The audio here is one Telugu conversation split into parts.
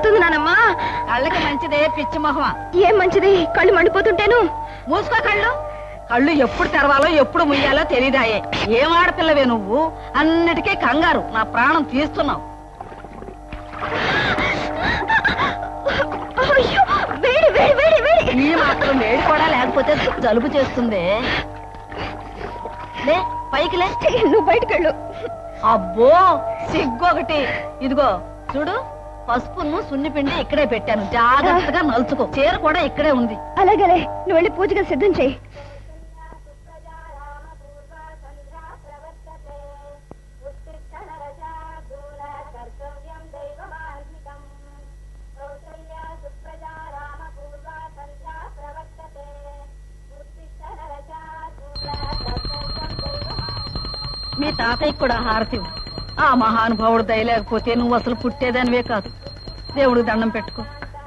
మండిపోతుంది నానమ్మా కళ్ళకి మంచిదే పిచ్చి మొహమా ఏం మంచిది కళ్ళు మండిపోతుంటేను మూసుకో కళ్ళు కళ్ళు ఎప్పుడు తెరవాలో ఎప్పుడు ముయ్యాలో తెలియదాయే ఏం ఆడపిల్లవే నువ్వు అన్నిటికీ కంగారు నా ప్రాణం తీస్తున్నావు అయ్యో, వేడి వేడి వేడి వేడి ఈ మాత్రం వేడి కూడా లేకపోతే జలుబు చేస్తుంది లే పైకి లే నువ్వు బయటకెళ్ళు అబ్బో సిగ్గొకటి ఇదిగో చూడు పసుపును సున్నిపిండి ఇక్కడే పెట్టాను జాగ్రత్తగా నలుచుకో చీర కూడా ఇక్కడే ఉంది అలాగేలే నువ్వు వెళ్ళి పూజగా సిద్ధం చేయి మీ తాతయ్యకి కూడా హారతి ఇవ్వు. ఆ మహానుభావుడు దయలేకపోతే నువ్వు అసలు పుట్టేదానివే కాదు దేవుడు దండం పెట్టుకో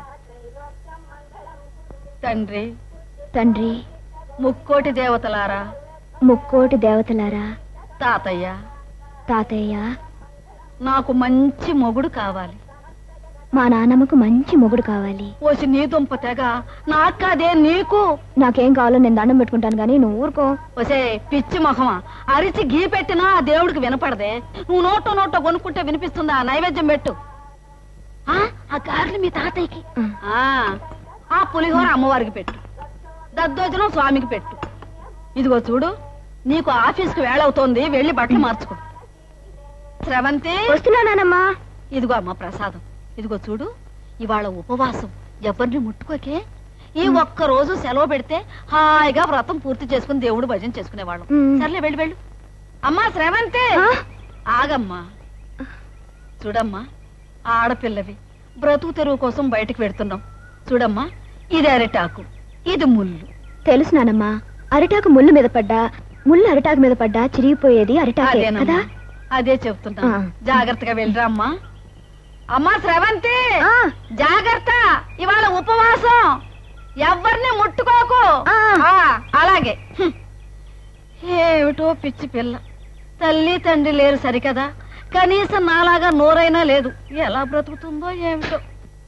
తండ్రి తండ్రి ముక్కోటి దేవతలారా ముక్కోటి దేవతలారా తాతయ్య తాతయ్య నాకు మంచి మొగుడు కావాలి మా నాన్నమ్మకు మంచి మొగుడు కావాలి ఓసి నీ దుంప తెగ నాకు కాదే నీకు నాకేం కావాలో నేను దండం పెట్టుకుంటాను కానీ నువ్వు ఊరుకో ఒసే పిచ్చి మొహమా అరిచి గీ పెట్టినా ఆ దేవుడికి వినపడదే నువ్వు నోటో నోటో కొనుక్కుంటే వినిపిస్తుందా నైవేద్యం పెట్టు ఆ, ఆ గారెలు మీ తాతయ్యకి ఆ, ఆ పులిహోర అమ్మవారికి పెట్టు దద్దోజనం స్వామికి పెట్టు ఇదిగో చూడు నీకు ఆఫీస్కి వేళవుతోంది వెళ్ళి బట్టలు మార్చుకో స్రవంతి వస్తున్నా నానమ్మా ఇదిగో అమ్మ ప్రసాదం ఇదిగో చూడు ఇవాళ ఉపవాసం ఎవరిని ముట్టుకోకే ఈ ఒక్క రోజు సెలవు పెడితే హాయిగా వ్రతం పూర్తి చేసుకుని దేవుడు భజన చేసుకునేవాళ్ళం మ్. సర్లే వెళ్ళి వెళ్ళు అమ్మా శ్రవంతి ఆ? ఆగమ్మా చూడమ్మా ఆడపిల్లవి బ్రతుకు తెరువు కోసం బయటికి పెడుతున్నాం చూడమ్మా ఇది అరిటాకు ఇది ముళ్ళు తెలుసు నానమ్మా అరిటాకు ముళ్ళు మీద పడ్డా ముళ్ళు అరిటాకు మీద పడ్డా చిరిగిపోయేది అరిటాకే కదా అదేనమ్మా అదే చెప్తున్నా ఆ. జాగ్రత్తగా వెళ్ళరా అమ్మా అమ్మా శ్రవంతి ఆ, జాగ్రత్త ఇవాళ ఉపవాసం ఎవరిని ముట్టుకోకు ఆ. ఆ, అలాగే హ్మ్. ఏమిటో పిచ్చి పిల్ల తల్లి తండ్రి లేరు సరికదా కనీసం నాలాగా నోరైనా లేదు ఎలా బ్రతుకుతుందో ఏమిటో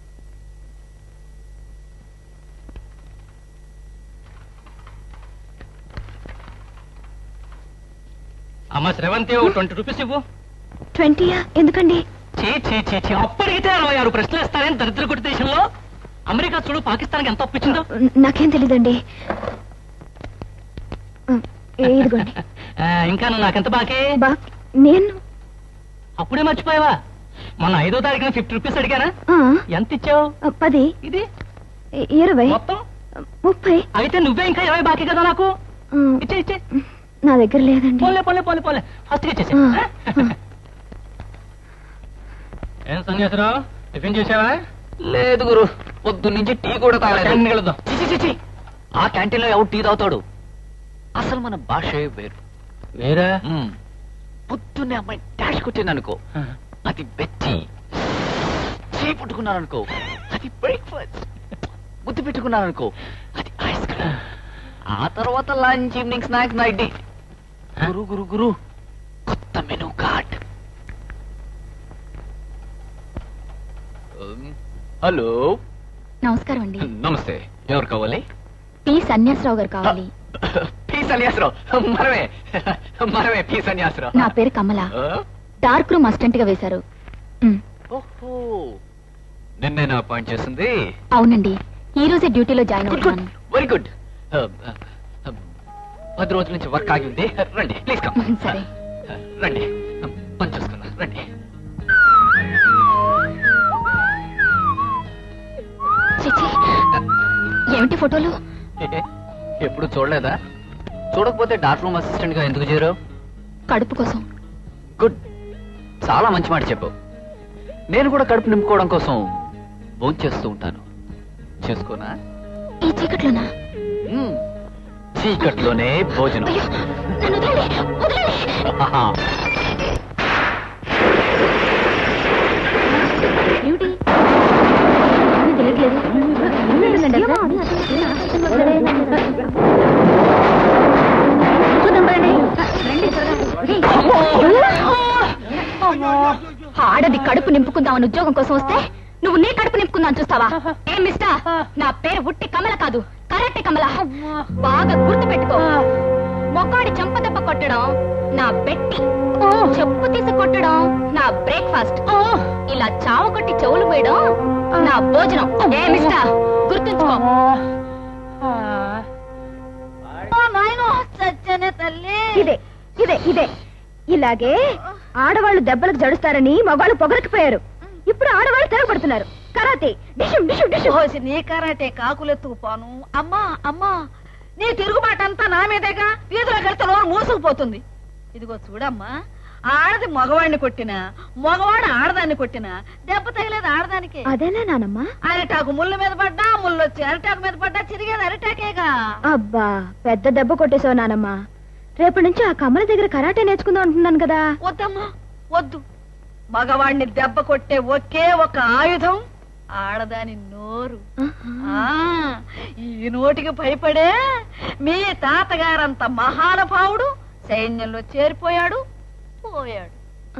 అమ్మ శ్రవంతి ఓ ట్వంటీ రూపీస్ ఇవ్వు ట్వంటీయా ఎందుకండి చీ చీ చీ చీ అప్పటికితే అరవై ఆరు ప్రశ్నలు ఇస్తారని దరిద్ర కొట్టి దేశంలో అమెరికా చూడు పాకిస్తాన్కి ఎంత అప్పించిందో నాకేం తెలీదండి ఆ, ఇదిగోండి ఆ, ఇంకా నువ్వు నాకెంత బాకీ బా నేను అప్పుడే మర్చిపోయావా మొన్న ఐదో తారీఖున ఫిఫ్టీ రూపీస్ అడిగానా ఆ, ఎంత ఇచ్చావు ఆ, పది ఇది ఇ- ఇరవై మొత్తం ముప్పై అయితే నువ్వే ఇంకా ఇరవై బాకీ కదా నాకు ఆ, ఇచ్చే ఇచ్చే నా దగ్గర లేదండి పోలే పోలే పోలే పోలే ఫస్ట్ ఇచ్చేసి ఆ, ఆ. ఏం సన్యాసరావు టిఫిన్ చేసావా లేదు గురు పొద్దు నుంచి టీ కూడా తాగలేదు క్యాంటీన్కి వెళ్దాం చి, చి, చి, చి. ఆ క్యాంటీన్ లో ఎవరు టీ తాగుతాడు అసలు మన భాషే వేరు వేరా మ్మ్. పొద్దున్నే అమ్మాయి డాష్ కొట్టిందనుకో అది బెచ్చి చీ పుట్టుకున్నారనుకో అది బ్రేక్ఫాస్ట్ ముద్దు పెట్టుకున్నారనుకో అది ఐస్ క్రీమ్ ఆ తర్వాత lunch evening snacks night tea గురు గురు గురు కొత్త మెనూ కార్డ్ హలో నమస్కారం అండి నమస్తే ఎవరు కావాలి పి సన్యాసరావు గారు కావాలి పి సన్యాసరావు మనమే మనమే పి సన్యాసరావు నా పేరు కమల ఆ? డార్క్ రూమ్ అసిస్టెంట్ గా వేశారు ఉమ్, ఓహో నిన్నేనా అపాయింట్ చేసింది అవునండి ఈ రోజే డ్యూటీలో జాయిన్ గుడ్ గుడ్ అవుతున్నాను వెరీ గుడ్ పది రోజుల నుంచి వర్క్ ఆగి ఉంది రండి ప్లీజ్ కమ్ సరే రండి పని చూసుకుందాం రండి చిచి ఏమిటి ఫోటోలు ఎప్పుడు చూడలేదా చూడకపోతే డార్క్ రూమ్ అసిస్టెంట్ గా ఎందుకు చేరావు కడుపు కోసం గుడ్ చాలా మంచి మాట చెప్పావు నేను కూడా కడుపు నింపుకోవడం కోసం భోజనం చేస్తూ ఉంటాను చేసుకోనా ఈ చీకట్లోనా మ్మ్. చీకట్లోనే భోజనం అయ్యో నన్ను వదలండి వదలండి ఆహా. ఏమిటి ఏమీ తెలియట్లేదు ఏమైందండి అసలు? చూద్దాం రండి. రండి త్వరగా. ఏయ్. ఆడది కడుపు నింపుకుందామని ఉద్యోగం కోసం వస్తే నువ్వు నువ్వు నీ కడుపు నింపుకుందాని చూస్తావా ఏం మిస్టర్ నా పేరు ఉట్టి కమల కాదు కరెక్ట్ కమల బాగా గుర్తు పెట్టుకో మొగాడి చెంప దెబ్బ కొట్టడం నా బెట్టి చెప్పు తీసి కొట్టడం నా బ్రేక్ఫాస్ట్ ఇలా చావ కొట్టి చెవులు పోయడం నా భోజనం ఏ మిస్టర్ గుర్తుంచుకో ఓ నాయనో చచ్చనే తల్లి ఇదే ఇదే ఇదే ఇలాగే ఆడవాళ్ళు దెబ్బలకు జడుస్తారని మగాళ్ళు పొగరకిపోయారు ఇప్పుడు ఆడవాళ్ళు తిరగబడుతున్నారు కరాతే డిషుం డిషుం డిషుం ఓసి నీ కరాటే కాకులెత్తుకుపోను అమ్మా అమ్మా నీ తిరుగుబాటంతా నా మీదేగా వీధిలోకి వెళ్తే నోరు మూసుకుపోతుంది ఇదిగో చూడమ్మా ఆడది మగవాడిని కొట్టినా మగవాడు ఆడదాన్ని కొట్టినా దెబ్బ తగిలేదు ఆడదానికి అదేనా నానమ్మా అరిటాకు ముళ్ళు మీద పడ్డా ముళ్ళు వచ్చి అరిటాకు మీద పడ్డా చిరిగేది అరిటాకేగా అబ్బా పెద్ద దెబ్బ కొట్టేశావు నానమ్మా రేపటి నుంచి ఆ కమల దగ్గర కరాటే నేర్చుకుందాం అంటున్నాను కదా వద్దమ్మా వద్దు మగవాడిని దెబ్బ కొట్టే ఒకే ఒక ఆయుధం ఆడదాని నోరు ఆ ఈ నోటికి భయపడే మీ తాతగారంత మహానుభావుడు సైన్యంలో చేరిపోయాడు పోయాడు ఆ.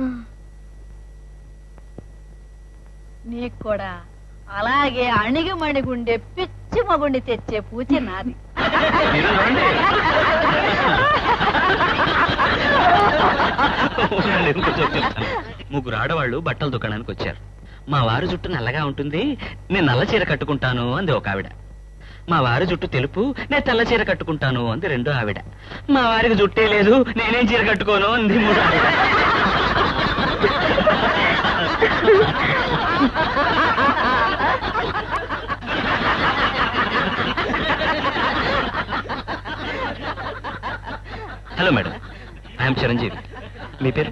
నీకు కూడా అలాగే అణిగి మణిగుండే పిచ్చి మగుండి తెచ్చే పూచి నాది మీరు రండి. ఉండండి, ఇంకో జోక్ చెప్తాను. ముగ్గురు ఆడవాళ్ళు బట్టల దుకాణానికి వచ్చారు మా వారి జుట్టు నల్లగా ఉంటుంది నేను నల్ల చీర కట్టుకుంటాను అంది ఒక ఆవిడ మా వారి జుట్టు తెలుపు నేను తెల్ల చీర కట్టుకుంటాను అంది రెండో ఆవిడ మా వారికి జుట్టే లేదు నేనేం చీర కట్టుకోను అంది మూడో ఆవిడ హలో మేడం ఐఎమ్ చిరంజీవి మీ పేరు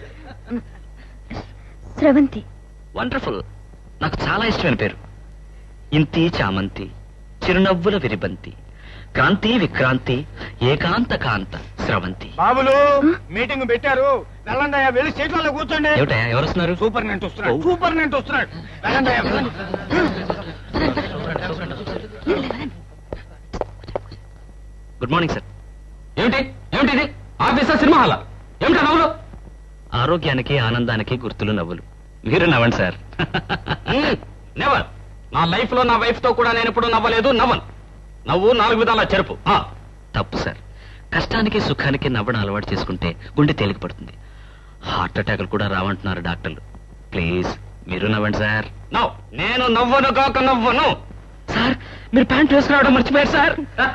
స్రవంతి వండర్ఫుల్ నాకు చాలా ఇష్టమైన పేరు ఇంతి చామంతి చిరునవ్వుల విరిబంతి క్రాంతి విక్రాంతి ఏకాంత కాంత స్రవంతి బాబులు మీటింగ్ పెట్టారు వెళ్ళండి వెళ్ళి సీట్లలో కూర్చోండి ఏమిటా ఎవరు వస్తున్నారు సూపర్ నెంట్ వస్తున్నాడు ఓ. సూపర్ నెంట్ వస్తున్నాడు వెళ్ళండి వెళ్ళండి. గుడ్ మార్నింగ్ సార్ ఏమిటి ఏమిటి ఇది ఆఫీసర్ సినిమా హాల్ ఏమిటా నవ్వులు ఆరోగ్యానికి ఆనందానికి గుర్తులు నవ్వులు మీరు నవ్వండి సార్ నెవర్ నా లైఫ్ లో నా వైఫ్ తో కూడా నేను ఎప్పుడు నవ్వలేదు నవ్వను నవ్వు నాలుగు విధాల చెరుపు ఆ, తప్పు సార్ కష్టానికి సుఖానికి నవ్వడం అలవాటు చేసుకుంటే గుండె తేలిక పడుతుంది హార్ట్ అటాక్లు కూడా రావంటున్నారు డాక్టర్లు ప్లీజ్ మీరు నవ్వండి సార్ నవ్వు నేను నవ్వను కాక నవ్వను సార్ మీరు ప్యాంట్ వేసుకురావడం మర్చిపోయారు సార్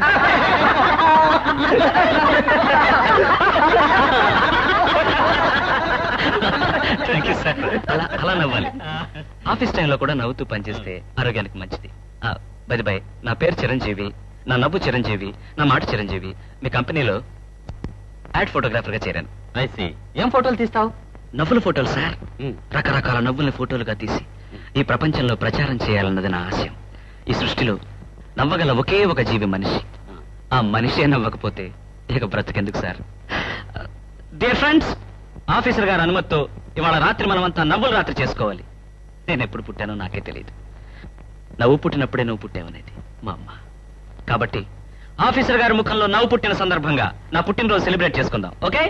థ్యాంక్ యూ సార్ అలా అలా నవ్వాలి ఆఫీస్ టైంలో కూడా నవ్వుతూ పనిచేస్తే ఆరోగ్యానికి మంచిది బది బై నా పేరు చిరంజీవి నా నవ్వు చిరంజీవి నా మాట చిరంజీవి మీ కంపెనీలో యాడ్ ఫోటోగ్రాఫర్ గా చేరాను ఐసి ఏం ఫోటోలు తీస్తావు నవ్వుల ఫోటోలు సార్ రకరకాల నవ్వుల్ని ఫోటోలుగా తీసి ఈ ప్రపంచంలో ప్రచారం చేయాలన్నది నా ఆశయం ఈ సృష్టిలో నవ్వగల ఒకే ఒక జీవి మనిషి ఆ మనిషే నవ్వకపోతే ఇక బ్రతికెందుకు సార్ డియర్ ఫ్రెండ్స్ ఆఫీసర్ గారి అనుమతితో ఇవాళ రాత్రి మనమంతా నవ్వుల రాత్రి చేసుకోవాలి నేను ఎప్పుడు పుట్టానో నాకే తెలియదు నవ్వు పుట్టినప్పుడే నువ్వు పుట్టావనేది మా అమ్మ కాబట్టి ఆఫీసర్ గారి ముఖంలో నవ్వు పుట్టిన సందర్భంగా నా పుట్టినరోజు సెలబ్రేట్ చేసుకుందాం ఓకే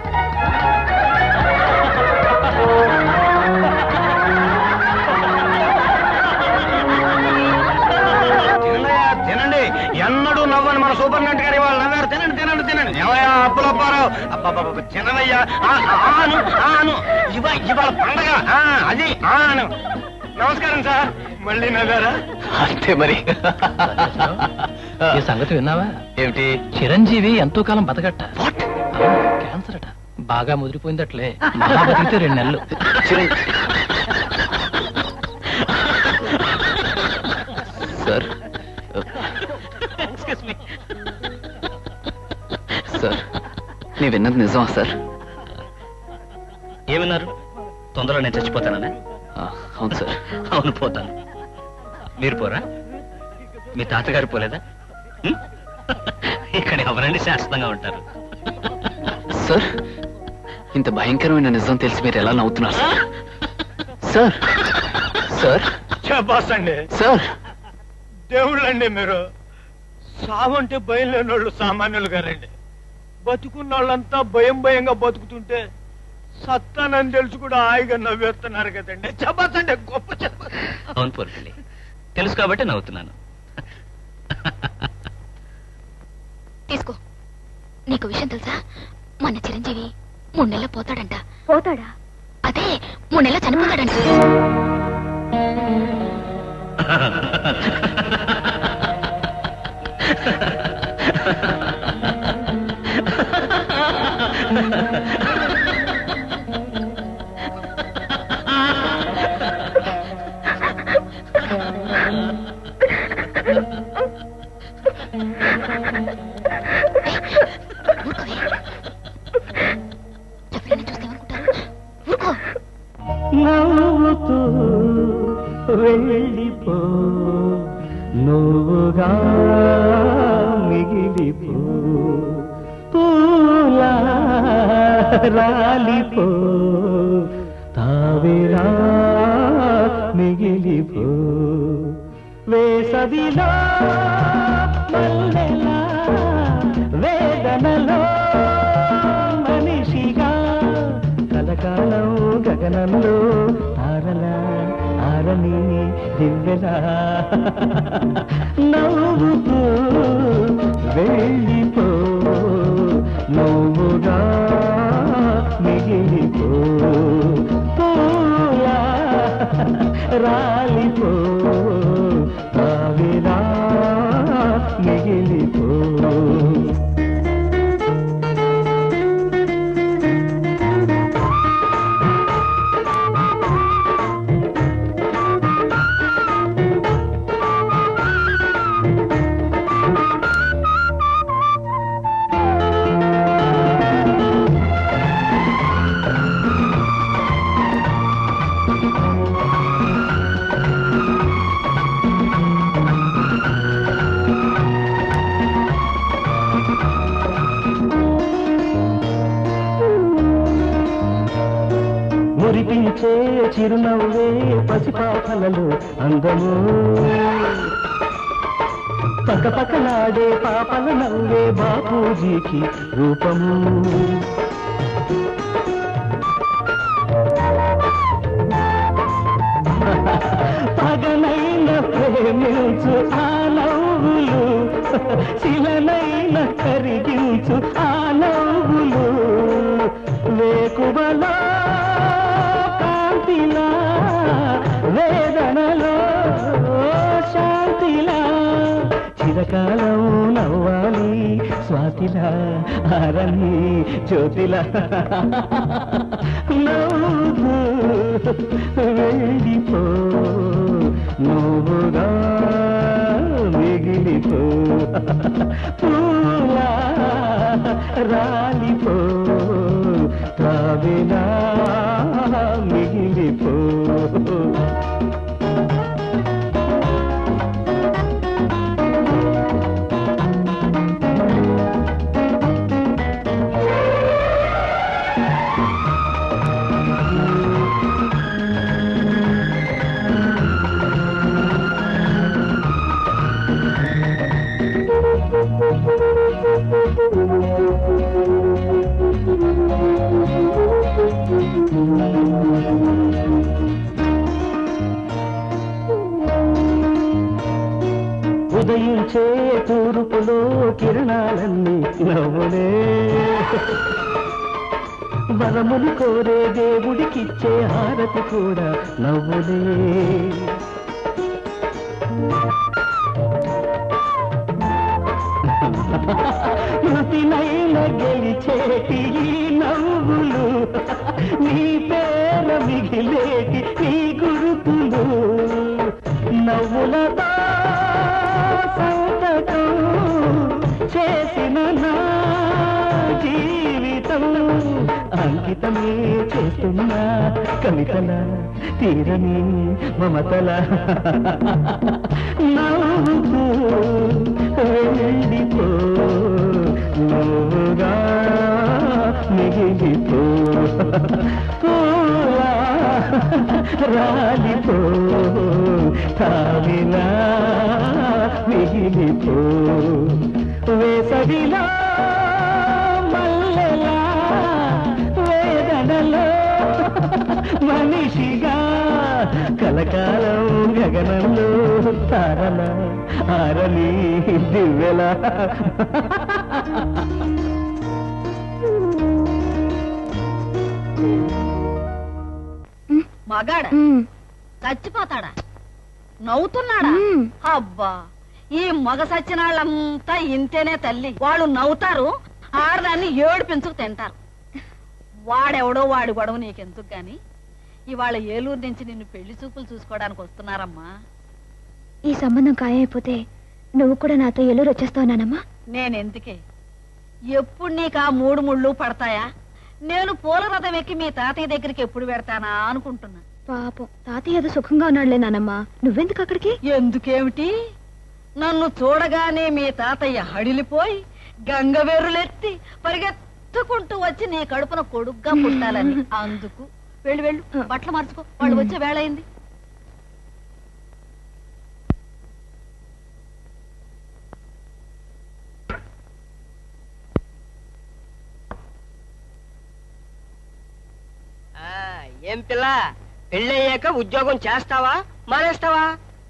తినండియా, తినండి ఎన్నడూ నవ్వని మన సూపర్ నెంట్ గారి వాళ్ళు నవ్వారు తినండి తినండి తినండి ఏవయ్యా అప్పులప్పారావు అబ్బబ్బబ్బ తినవయ్యా ఆ, ఆ, ఆను ఆను ఇవ ఇవాళ పండగ ఆ, అది ఆను నమస్కారం సార్ మళ్ళీ నవ్వారా అంతే మరి ఈ సంగతి విన్నావా ఏమిటి చిరంజీవి ఎంతో కాలం బతకట్ట క్యాన్సర్ అట బాగా ముదిరిపోయిందట్లే మహా బతికితే రెండు నెలలు చిరం- సార్ సార్ నీ విన్నది నిజమా సార్ ఏమన్నారు తొందరలో నేను చచ్చిపోతానా ఆ, అవును సార్ అవును పోతాను మీరు పోరా మీ తాతగారు పోలేదా హ్మ్? ఇక్కడ ఎవరండి శాశ్వతంగా ఉంటారు సార్ ఇంత భయంకరమైన నిజం తెలిసి మీరు ఎలా నవ్వుతున్నారు సార్ సార్ చెప్పాస్ అండి సార్ దేవుళ్ళండి మీరు సావంటే భయం లేని వాళ్ళు సామాన్యులు గారండి బతుకున్న వాళ్ళంతా భయం భయంగా బతుకుతుంటే సత్తానని తెలుసు కూడా హాయిగా నవ్వేస్తున్నారు కదండి చెప్పండి గొప్ప చెప్ప అవును పూర్ణిలి తెలుసు కాబట్టి నవ్వుతున్నాను తీసుకో నీకు విషయం తెలుసా మన చిరంజీవి మూడు నెలలు పోతాడంట పోతాడా అదే మూడు నెలలు చనిపోతాడంట ఊరుకోవే. ఎవరైనా చూస్తే ఏమనుకుంటారు ఊరుకో నవ్వుతూ వెళ్ళిపో నువ్వుగా మిగిలిపో పూలా రాలిపో తావిరా మిగిలిపో వేసవిలో మల్లెలా వేదనలో మనిషిగా కలకాలం గగనంలో తారలా ఆరని దివ్యలా నవ్వుతూ వెళ్ళిపో నువ్వుగా మిగిలిపో పూలా రాలిపో తావిలా మిగిలిపో మురిపించే చిరునవ్వే పసిపాపలలో అందము పక్క పక్కలాడే పాపల నవ్వే బాపూజీకి రూపము పగనైన ప్రేమించు ఆ నవ్వులు శిలనైన కరిగించు ఆ నవ్వులు వేకువలో కాంతిలా వేదనలో శాంతిలా చిరకాలం నవ్వాలి స్వాతిలా ఆరని జ్యోతిలా నవ్వు వెళ్ళిపో నువ్వుగా మిగిలిపో పూలా రాలిపో తావిలా మిగిలిపో ఉదయించే తూర్పులో కిరణాలన్నీ నవ్వులే వరములు కోరే దేవుడికిచ్చే హారతి కూడా నవ్వులే మృతినైన గెలిచేటి ఈ నవ్వులు నీ పేర మిగిలేటి నీ గురుతులు నవ్వులతో సంతకం చేసిన నా జీవితం అంకితమే చేస్తున్నా కవితల తీరని మమతల నవ్వుతూ వెళ్ళిపో నువ్వుగా మిగిలిపో పూలా రాలిపో తావిలా మిగిలిపో వేసవిలా మల్లెలా వేదనలో మనిషిగా కలకాలం గగనంలో తారల ఆరని దివ్యలా మగాడ మ్మ్. చచ్చిపోతాడా నవ్వుతున్నాడా మ్మ్. అబ్బా ఈ మగ సచ్చినాళ్ళంతా ఇంతేనే తల్లి వాళ్ళు నవ్వుతారు ఆడదాన్ని ఏడుపించుకు తింటారు వాడెవడో వాడి గొడవ నీకెందుకు గాని ఇవాళ ఏలూరు నుంచి నిన్ను పెళ్లి చూపులు చూసుకోవడానికి వస్తున్నారమ్మా ఈ సంబంధం ఖాయమైపోతే నువ్వు కూడా నాతో ఎల్లూరు వచ్చేస్తావునానమ్మా నేనెందుకే ఎప్పుడు నీకు ఆ మూడు ముళ్ళు పడతాయా నేను పూల రథం ఎక్కి మీ తాతయ్య దగ్గరికి ఎప్పుడు పెడతానా అనుకుంటున్నా పాపం తాతయ్య ఏదో సుఖంగా ఉన్నాడులే నానమ్మా నువ్వెందుకు అక్కడికి ఎందుకేమిటి నన్ను చూడగానే మీ తాతయ్య హడిలిపోయి గంగవేరులెత్తి పరిగెత్తుకుంటూ వచ్చి నీ కడుపున కొడుగ్గా పుట్టాలని అందుకు వెళ్ళు వెళ్ళు బట్టలు మార్చుకో వాళ్ళు వచ్చే వేళ అయింది ఆ, ఏం పిల్ల పెళ్ళయ్యాక ఉద్యోగం చేస్తావా మానేస్తావా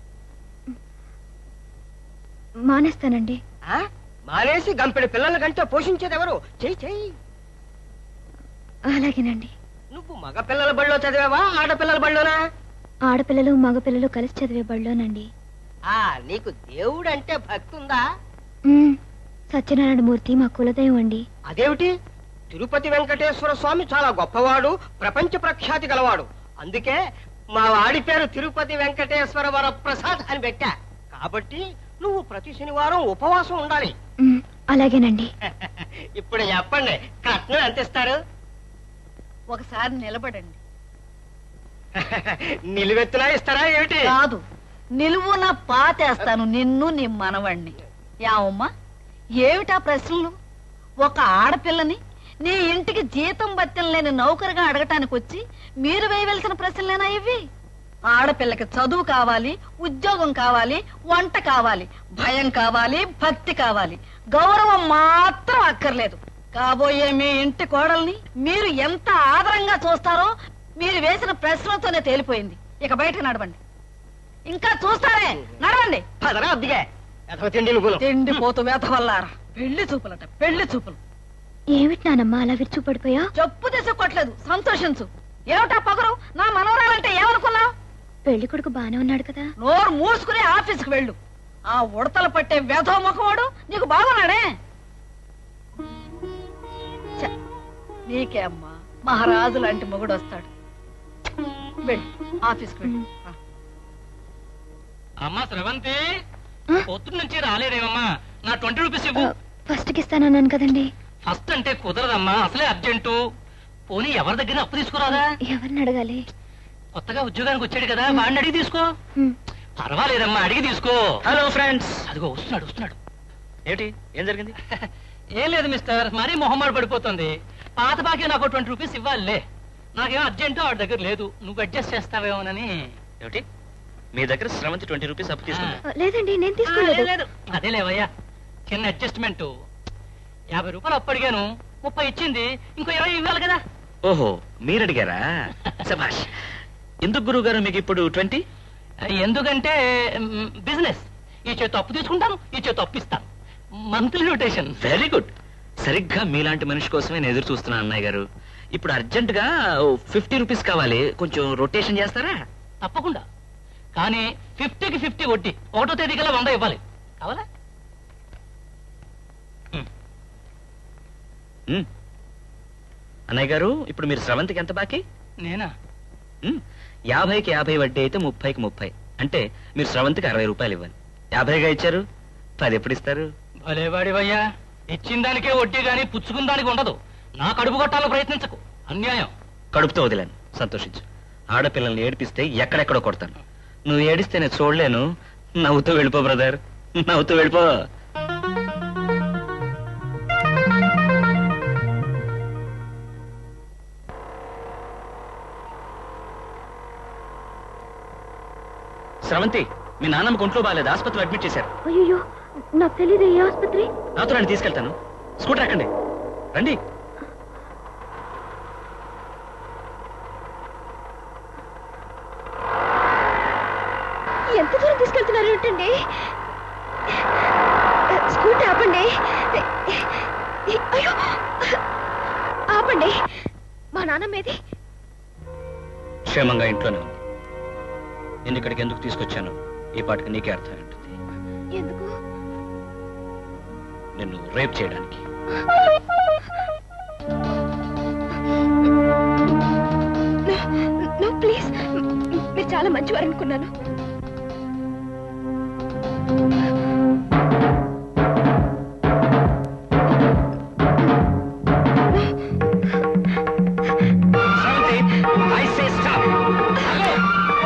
మానేస్తానండి ఆ? మానేసి గంపెడి పిల్లల కంటే పోషించేది ఎవరు చెయ్యి చెయ్యి అలాగేనండి నువ్వు మగ పిల్లల బడిలో చదివావా ఆడపిల్లల బడిలోనా ఆడపిల్లలు మగపిల్లలు కలిసి చదివే బడిలోనండి ఆ నీకు దేవుడు అంటే భక్తి ఉందా మ్మ్. సత్యనారాయణ మూర్తి మా కులదైవం అండి అదేమిటి తిరుపతి వెంకటేశ్వర స్వామి చాలా గొప్పవాడు ప్రపంచ ప్రఖ్యాతి గలవాడు అందుకే మా వాడి పేరు తిరుపతి వెంకటేశ్వర వరప్రసాద్ అని పెట్టా కాబట్టి నువ్వు ప్రతి శనివారం ఉపవాసం ఉండాలి మ్మ్. అలాగేనండి ఇప్పుడు చెప్పండి కట్నం ఎంత ఇస్తారు ఒకసారి నిలబడండి నిలువెత్తులా ఇస్తారా ఏమిటి కాదు నిలువున పాతేస్తాను నిన్ను నీ మనవణ్ణి యావమ్మా ఏమిటా ప్రశ్నలు ఒక ఆడపిల్లని నీ ఇంటికి జీతం బత్యం లేని నౌకరుగా అడగటానికి వచ్చి మీరు వేయవలసిన ప్రశ్నలేనా ఇవి ఆడపిల్లకి చదువు కావాలి ఉద్యోగం కావాలి వంట కావాలి భయం కావాలి భక్తి కావాలి గౌరవం మాత్రం అక్కర్లేదు కాబోయే మీ ఇంటి కోడల్ని మీరు ఎంత ఆదరంగా చూస్తారో మీరు వేసిన ప్రశ్నలతోనే తేలిపోయింది ఇక బయటకు నడవండి ఇంకా చూస్తారే నడవండి పదరా అద్దిగా ఎదవ తిండి నువ్వులు తిండి పోతు వేత వల్లారా పెళ్లి చూపులట పెళ్లి చూపులు ఏమిటి నానమ్మా అలా విరుచుపడిపోయా చెప్పు తీసుకోవట్లేదు సంతోషించు ఏమిటా పొగరు నా మనవరాలంటే ఏమనుకున్నావు పెళ్లి కొడుకు బానే ఉన్నాడు కదా నోరు మూసుకుని ఆఫీస్కి వెళ్ళు ఆ ఉడతలు పట్టే వేధవ ముఖవాడు నీకు బాగున్నాడే ఛ, నీకే అమ్మా మహారాజు లాంటి మొగుడు వస్తాడు వెళ్ళు ఆఫీస్కి వెళ్ళు ఆ. అమ్మా స్రవంతి పొద్దు నుంచి రాలేదేమమ్మా నా ట్వంటీ రూపీస్ ఇవ్వు ఫస్ట్ కి ఇస్తానన్నాను కదండి ఫస్ట్ అంటే కుదరదమ్మా అసలే అర్జెంటు పోనీ ఎవరి దగ్గర అప్పు తీసుకురాదా ఎవరిని అడగాలి కొత్తగా ఉద్యోగానికి వచ్చాడు కదా వాడిని అడిగి తీసుకో మ్మ్. పర్వాలేదమ్మా అడిగి తీసుకో హలో ఫ్రెండ్స్ అదిగో వస్తున్నాడు వస్తున్నాడు ఏమిటి ఏం జరిగింది ఏం లేదు మిస్టర్ మరీ మొహమ్మాడు పడిపోతుంది పాత బాకీ నాకు ట్వంటీ రూపీస్ ఇవ్వాలిలే నాకేం అర్జెంటు వాడి దగ్గర లేదు నువ్వు అడ్జస్ట్ చేస్తావేమోనని ఏమిటి మీ దగ్గర శ్రవంతి ట్వంటీ రూపీస్ అప్పు తీసుకుందా ఆ, లేదండి నేను ఆ, తీసుకోలేదు లేదు, లేదు. అదే లేవయ్యా చిన్న అడ్జస్ట్మెంట్ యాభై రూపాయలు అప్పు అడిగాను ముప్పై ఇచ్చింది ఇంకో ఇరవై ఇవ్వాలి కదా ఓహో మీరు అడిగారా సభాష్ ఎందుకు గురువు గారు మీకు ఇప్పుడు ట్వంటీ ఎందుకంటే బిజినెస్ ఈ చేతి అప్పు తీసుకుంటాను ఈ చేతి అప్పు ఇస్తాను మంత్లీ రొటేషన్ వెరీ గుడ్ సరిగ్గా మీలాంటి మనిషి కోసమే నేను ఎదురు చూస్తున్నాను అన్నయ్య గారు ఇప్పుడు అర్జెంట్ గా ఫిఫ్టీ రూపీస్ కావాలి కొంచెం రొటేషన్ చేస్తారా తప్పకుండా కానీ ఫిఫ్టీకి ఫిఫ్టీ వడ్డీ ఒకటో తేదీ కల్లా వంద ఇవ్వాలి కావాలా ఉమ్. అన్నయ్య గారు ఇప్పుడు మీరు స్రవంతికి ఎంత బాకీ నేనా ఉమ్, యాభైకి యాభై వడ్డీ అయితే ముప్పైకి ముప్పై అంటే మీరు స్రవంతికి అరవై రూపాయలు ఇవ్వాలి యాభైగా ఇచ్చారు పది ఎప్పుడు ఇస్తారు భలేవాడివయ్యా ఇచ్చిన దానికే వడ్డీ గాని పుచ్చుకున్న దానికి ఉండదు నా కడుపు కొట్టాలని ప్రయత్నించకు అన్యాయం కడుపుతో వదిలేను సంతోషించు ఆడపిల్లల్ని ఏడిపిస్తే ఎక్కడెక్కడో కొడతాను నువ్వు ఏడిస్తే నేను చూడలేను నవ్వుతూ వెళ్ళిపో బ్రదర్ నవ్వుతూ వెళ్ళిపో స్రవంతి మీ నాన్నమ్మ ఒంట్లో బాగాలేదు ఆసుపత్రిలో అడ్మిట్ చేశారు అయ్యో నాకు తెలియదు ఏ ఆసుపత్రి నాతో రండి తీసుకెళ్తాను స్కూటర్ ఎక్కండి రండి ఆలోచిస్తున్నారు ఏంటండి స్కూటీ ఆపండి అయ్యో ఆపండి మా నాన్నమ్మేది క్షేమంగా ఇంట్లోనే ఉంది నేను ఇక్కడికి ఎందుకు తీసుకొచ్చాను ఈ పాటికి నీకే అర్థం ఉంటుంది ఎందుకు నిన్ను రేప్ చేయడానికి నో ప్లీజ్ మీరు చాలా మంచివారు అనుకున్నాను I say stop.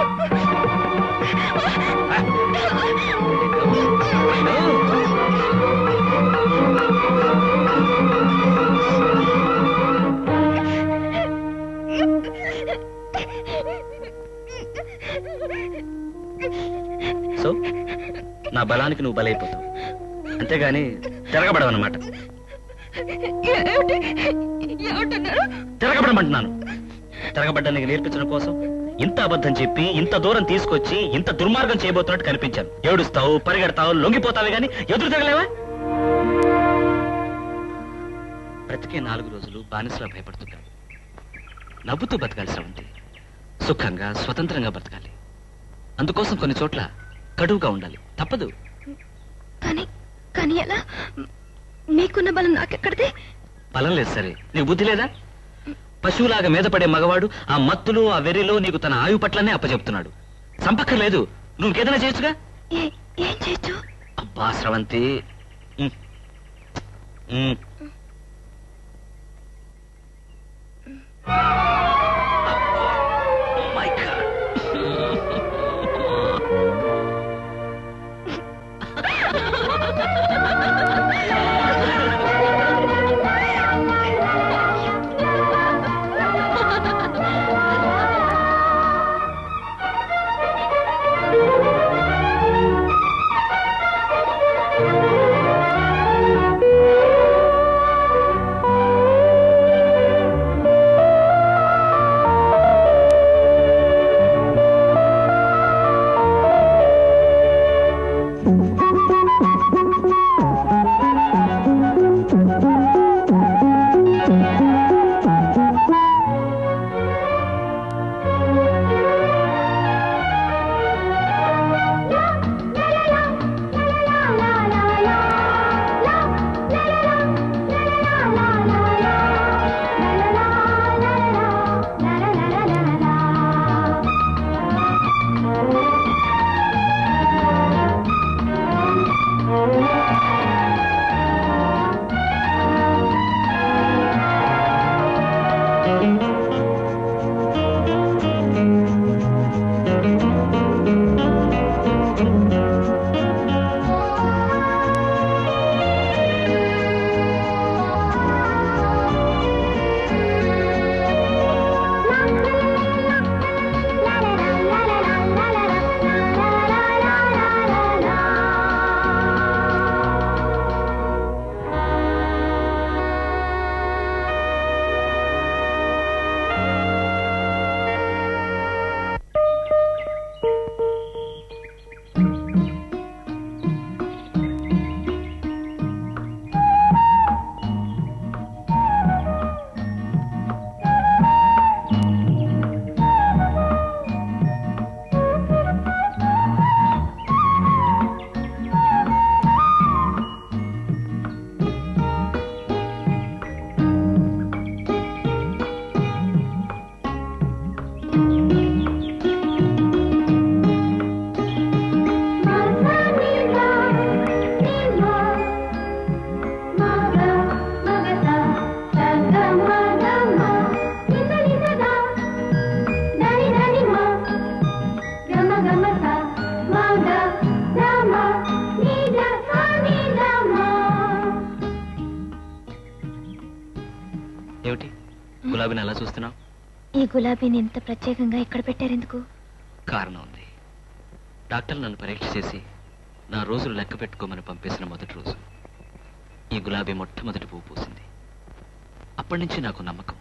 సో నా బలానికి నువ్వు బలైపోతావు అంతేగాని తిరగబడవన్నమాట ఏమిటి ఏమిటన్నారు తిరగబడమంటున్నాను తిరగబడ్డానికి నేర్పించడం కోసం ఇంత అబద్ధం చెప్పి ఇంత దూరం తీసుకొచ్చి ఇంత దుర్మార్గం చేయబోతున్నట్టు కనిపించాను ఏడుస్తావు పరిగెడతావు లొంగిపోతావే గాని ఎదురు తిరగలేవా బ్రతికే నాలుగు రోజులు బానిసలా భయపడుతుంటాం నవ్వుతూ బతకాల్సి ఉంది సుఖంగా స్వతంత్రంగా బ్రతకాలి అందుకోసం కొన్ని చోట్ల కడువుగా ఉండాలి తప్పదు కానీ కానీ ఎలా మీకున్న బలం నాకెక్కడిదే బలం లేదు సరే నీకు బుద్ధి లేదా పశువులాగా మీద పడే మగవాడు ఆ మత్తులు ఆ వెర్రిలో నీకు తన ఆయు పట్లనే అప్పచెప్తున్నాడు సంపక్కర్లేదు నువ్వు ఇంకేదైనా చేయొచ్చుగా ఏ- ఏం చేయొచ్చు అబ్బా స్రవంతి ఉమ్. ఉమ్. Oh my God. ఏమిటి గులాబీని అలా చూస్తున్నావు ఈ గులాబీని ఇంత ప్రత్యేకంగా ఇక్కడ పెట్టారెందుకు కారణం ఉంది డాక్టర్ నన్ను పరీక్ష చేసి నా రోజులు లెక్క పెట్టుకోమని పంపేసిన మొదటి రోజు ఈ గులాబీ మొట్టమొదటి పువ్వు పూసింది అప్పటి నుంచి నాకు నమ్మకం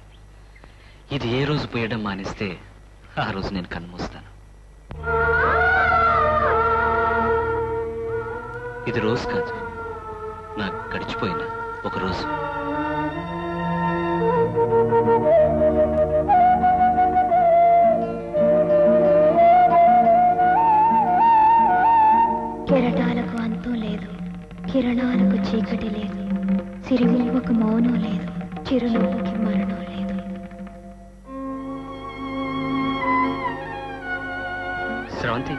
ఇది ఏ రోజు పూయడం మానేస్తే ఆ రోజు నేను కన్నుమూస్తాను ఇది రోజు కాదు నాకు గడిచిపోయిన ఒక రోజు కెరటాలకు అంతం లేదు కిరణాలకు చీకటి లేదు సిరిమువ్వకు మౌనం లేదు చిరునవ్వుకి మరణం లేదు స్రవంతి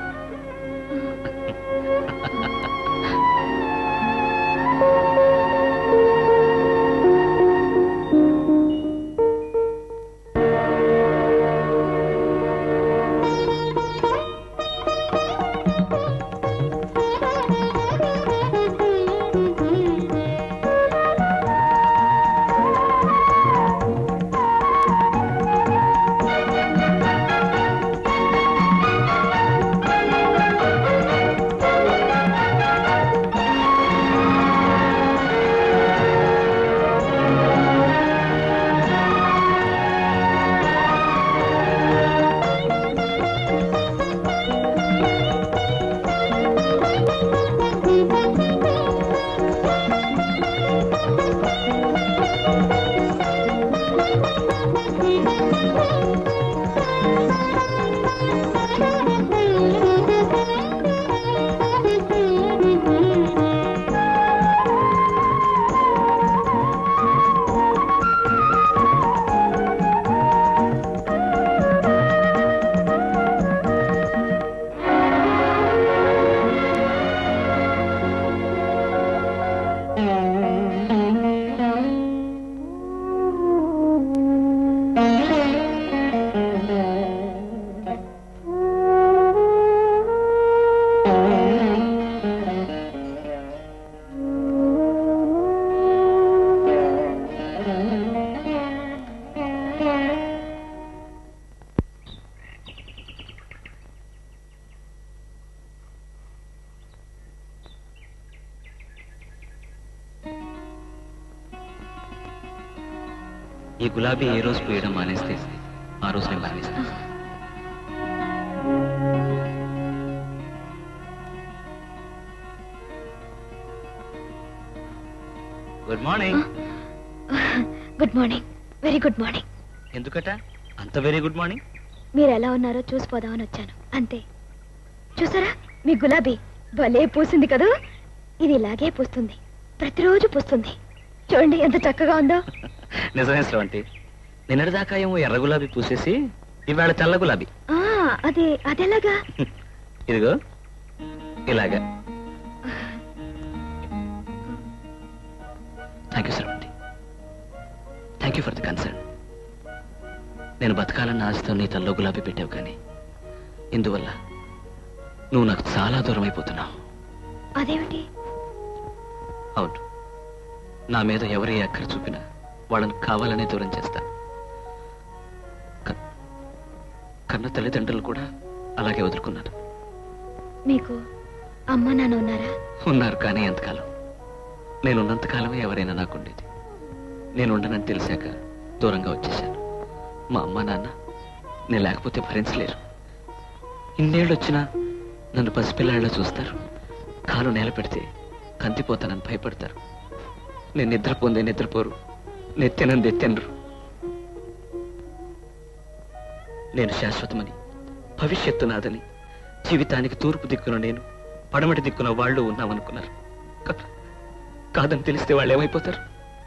ఈ గులాబీ ఏ రోజు పూయడం మానేస్తే ఆ రోజు నేను మానేస్తాను good morning good morning very good morning ఎందుకట అంత వెరీ గుడ్ మార్నింగ్ మీరు ఎలా ఉన్నారో చూసిపోదామని వచ్చాను అంతే చూసారా మీ గులాబీ భలే పూసింది కదూ ఇది ఇలాగే పూస్తుంది ప్రతిరోజు పూస్తుంది చూడండి ఎంత చక్కగా ఉందో నిజమే స్రవంతి నిన్నటిదాకా ఏమో ఎర్ర గులాబీ పూసేసి ఇవాళ తెల్ల గులాబీ ఆ అదే అదెలాగా ఇదిగో ఇలాగా thank you Sravanthi thank you for the concern నేను బతకాలన్న ఆశతో నీ తల్లో గులాబీ పెట్టావు కానీ ఇందువల్ల నువ్వు నాకు చాలా దూరం అయిపోతున్నావు అదేమిటి అవును నా మీద ఎవరి అక్కర చూపినా వాళ్ళని కావాలనే దూరం చేస్తా క- కన్న తల్లిదండ్రులు కూడా అలాగే వదులుకున్నాను మీకు అమ్మ నాన్న ఉన్నారా ఉన్నారు కానీ ఎంతకాలం నేనున్నంతకాలమే ఎవరైనా నాకుండేది నేను ఉండనని తెలిసాక దూరంగా వచ్చేసాను మా అమ్మ నాన్న నేను లేకపోతే భరించలేరు ఇన్నేళ్ళు వచ్చినా నన్ను పసిపిల్లాళ్ళ చూస్తారు కాలు నేల పెడితే కంతిపోతానని భయపడతారు నేను నిద్రపోందే నిద్రపోరు నెత్తెనంది ఎత్తెనరు నేను శాశ్వతమని భవిష్యత్తు నాదని జీవితానికి తూర్పు దిక్కున నేను పడమటి దిక్కున వాళ్ళు ఉన్నామనుకున్నారు కా- కాదని తెలిస్తే వాళ్ళు ఏమైపోతారు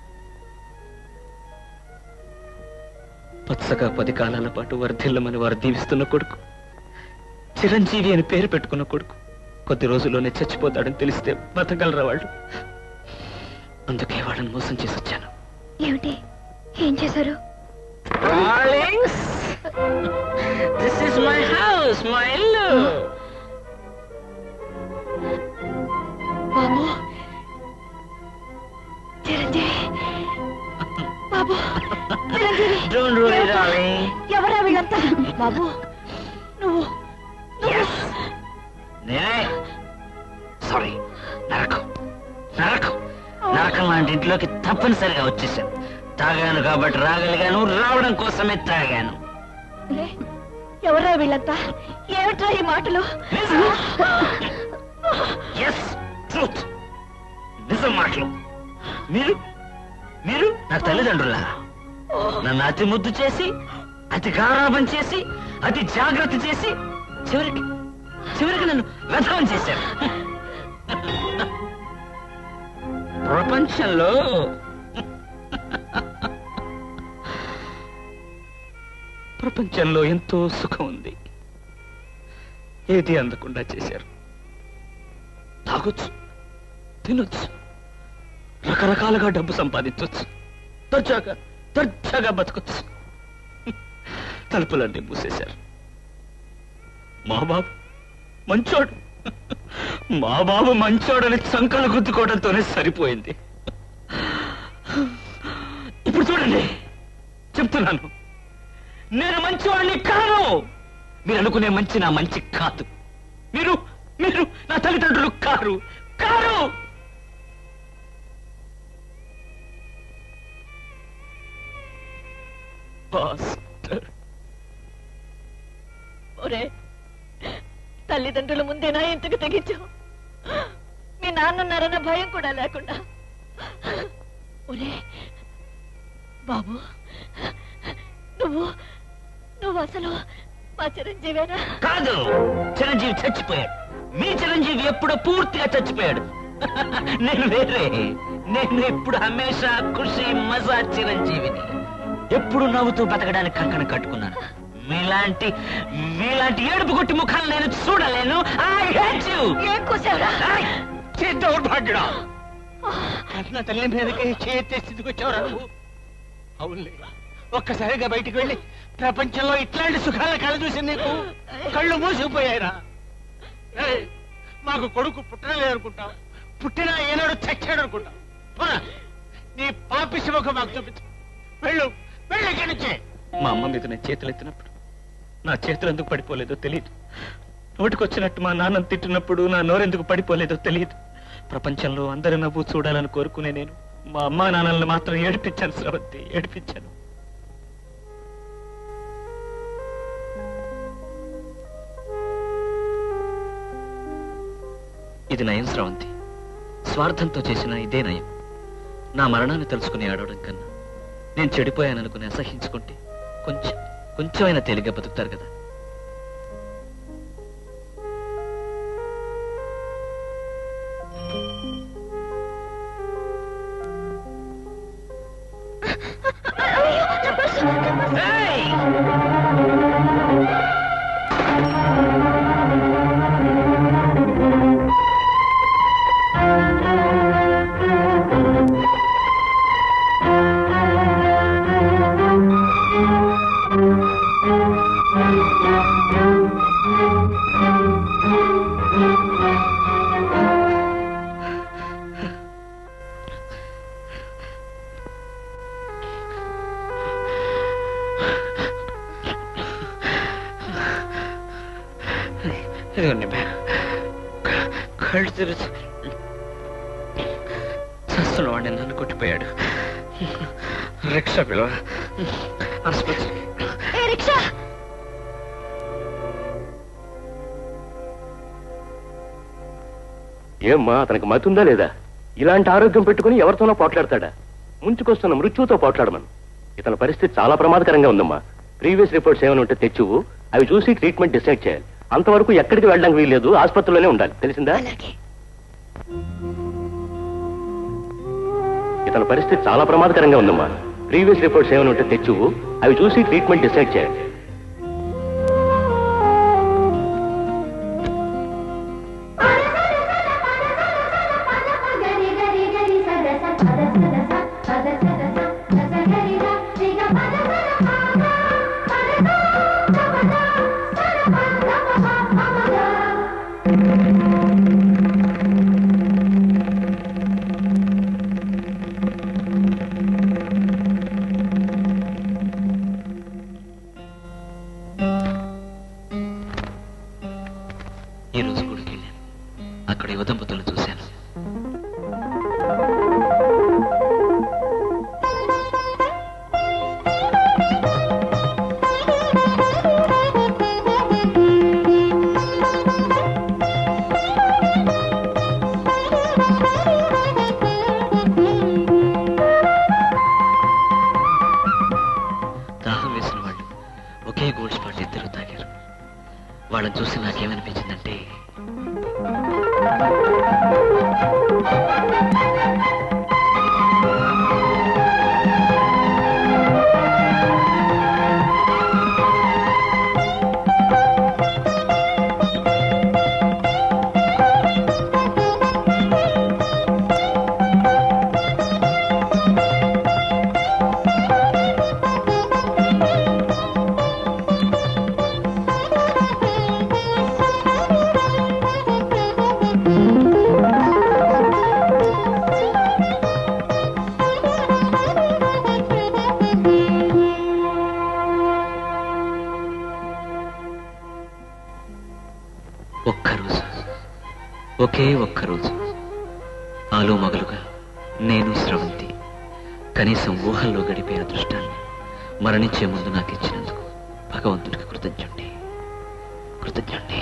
పచ్చగా పది కాలాల పాటు వర్ధిల్లమని వారు దీవిస్తున్న కొడుకు చిరంజీవి అని పేరు పెట్టుకున్న కొడుకు కొద్ది రోజుల్లోనే చచ్చిపోతాడని తెలిస్తే బతకగలరా వాళ్ళు అందుకే వాళ్ళని మోసం చేసి వచ్చాను ఏమిటి ఏం చేశారు this is my house my ఇల్లు బాబు చిరంజీవి బాబు చిరంజీవి డోంట్ వరీ డార్లింగ్ ఎవరా వీళ్ళంతా బాబు నువ్వు నేనే సారీ నరకం నరకం నరకం లాంటి ఇంట్లోకి తప్పనిసరిగా వచ్చేసాను తాగాను కాబట్టి రాగలిగాను రావడం కోసమే తాగాను ఎవరా వీళ్ళంతా ఏమిట్రా ఈ మాటలు ఎస్ ట్రూత్ మీరు మీరు నా తల్లిదండ్రులా నన్ను అతి ముద్దు చేసి అతి గారాబం చేసి అతి జాగ్రత్త చేసి చివరికి చివరికి నన్ను వ్యధం చేశారు ప్రపంచంలో ప్రపంచంలో ఎంతో సుఖం ఉంది ఏది అందకుండా చేశారు తాగొచ్చు తినొచ్చు రకరకాలుగా డబ్బు సంపాదించవచ్చు దర్జాగా దర్జాగా బతకొచ్చు తలుపులన్నీ మూసేశారు మా బాబు మంచోడు మా బాబు మంచోడని చంకలు గుద్దుకోవడంతోనే సరిపోయింది ఇప్పుడు చూడండి చెప్తున్నాను నేను మంచివాడిని కాను మీరు అనుకునే మంచి నా మంచి కాదు మీరు మీరు నా తల్లిదండ్రులు కారు కారు పాస్టర్ ఒరే తల్లిదండ్రుల ముందేనా ఇంతకు తెగించావు మీ నాన్నున్నారన్న భయం కూడా లేకుండా ఒరే బాబు నువ్వు నువ్వు అసలు మా చిరంజీవేనా కాదు చిరంజీవి చచ్చిపోయాడు మీ చిరంజీవి ఎప్పుడో పూర్తిగా చచ్చిపోయాడు నేను వేరే నేను ఇప్పుడు హమేషా ఖుషి మజా చిరంజీవిని ఎప్పుడు నవ్వుతూ బతకడానికి కంకణ కట్టుకున్నాను మీలాంటి మీలాంటి ఏడుపు కొట్టి ముఖాలు నేను చూడలేను ఐ హేట్ యు ఏం కూసావురా దౌర్భాగ్యుడా కన్న తల్లి మీదకి చేతి స్థితికి వచ్చావురా నువ్వు అవునులే ఒక్కసారిగా బయటికి వెళ్ళి ప్రపంచంలో ఇట్లాంటి సుఖాల కళ చూసి నీకు కళ్ళు మూసిపోయాయిరా ఏయ్, మాకు కొడుకు పుట్టలేదు అనుకుంటావు పుట్టినా ఏనాడు చచ్చాడు అనుకుంటావు పోరా, నీ పాపిసి ముఖం మాకు చూపించు వెళ్ళు వెళ్ళు ఇక్కడి నుంచి మా అమ్మ మీద నేను చేతులు ఎత్తినప్పుడు నా చేతులు ఎందుకు పడిపోలేదో తెలియదు నోటికొచ్చినట్టు మా నాన్న తిట్టినప్పుడు నా నోరెందుకు పడిపోలేదో తెలియదు ప్రపంచంలో అందరి నవ్వు చూడాలని కోరుకునే నేను మా అమ్మా నాన్నల్ని మాత్రం ఏడిపించాను స్రవంతి ఏడిపించాను ఇది నయం స్రవంతి స్వార్థంతో చేసిన ఇదే నయం నా మరణాన్ని తెలుసుకుని ఆడవడం కన్నా నేను చెడిపోయాననుకుని అసహించుకుంటే కొంచెం కొంచెమైనా తేలిగ్గా బతుకుతారు కదా ఏయ్! ఇదిగోండి బ్యాగ్. క- కళ్ళు తెరిచి చస్తున్న వాడిని నన్ను కొట్టిపోయాడు రిక్షా పిలవ ఆసుపత్రి ఏ రిక్షా ఏమ్మా అతనికి మతుందా లేదా ఇలాంటి ఆరోగ్యం పెట్టుకుని ఎవరితోనో పోట్లాడతాడా ముంచుకొస్తున్న మృత్యువుతో పోట్లాడమను ఇతని పరిస్థితి చాలా ప్రమాదకరంగా ఉందమ్మా ప్రీవియస్ రిపోర్ట్స్ ఏమైనా ఉంటే తెచ్చువు అవి చూసి ట్రీట్మెంట్ డిసైడ్ చేయాలి అంతవరకు ఎక్కడికి వెళ్ళడానికి వీల్లేదు ఆసుపత్రిలోనే ఉండాలి తెలిసిందా అలాగే ఇతని పరిస్థితి చాలా ప్రమాదకరంగా ఉందమ్మా ప్రీవియస్ రిపోర్ట్స్ ఏమైనా ఉంటే తెచ్చువు అవి చూసి ట్రీట్మెంట్ డిసైడ్ చేయాలి ఈ రోజు గుడికి వెళ్ళాను అక్కడ యువ దంపతులను చూశాను ఒకే ఒక్క రోజు ఆలో మగలుగా నేను స్రవంతి కనీసం ఊహల్లో గడిపే అదృష్టాన్ని మరణించే ముందు నాకు ఇచ్చినందుకు భగవంతుడికి కృతజ్ఞుండి కృతజ్ఞుండి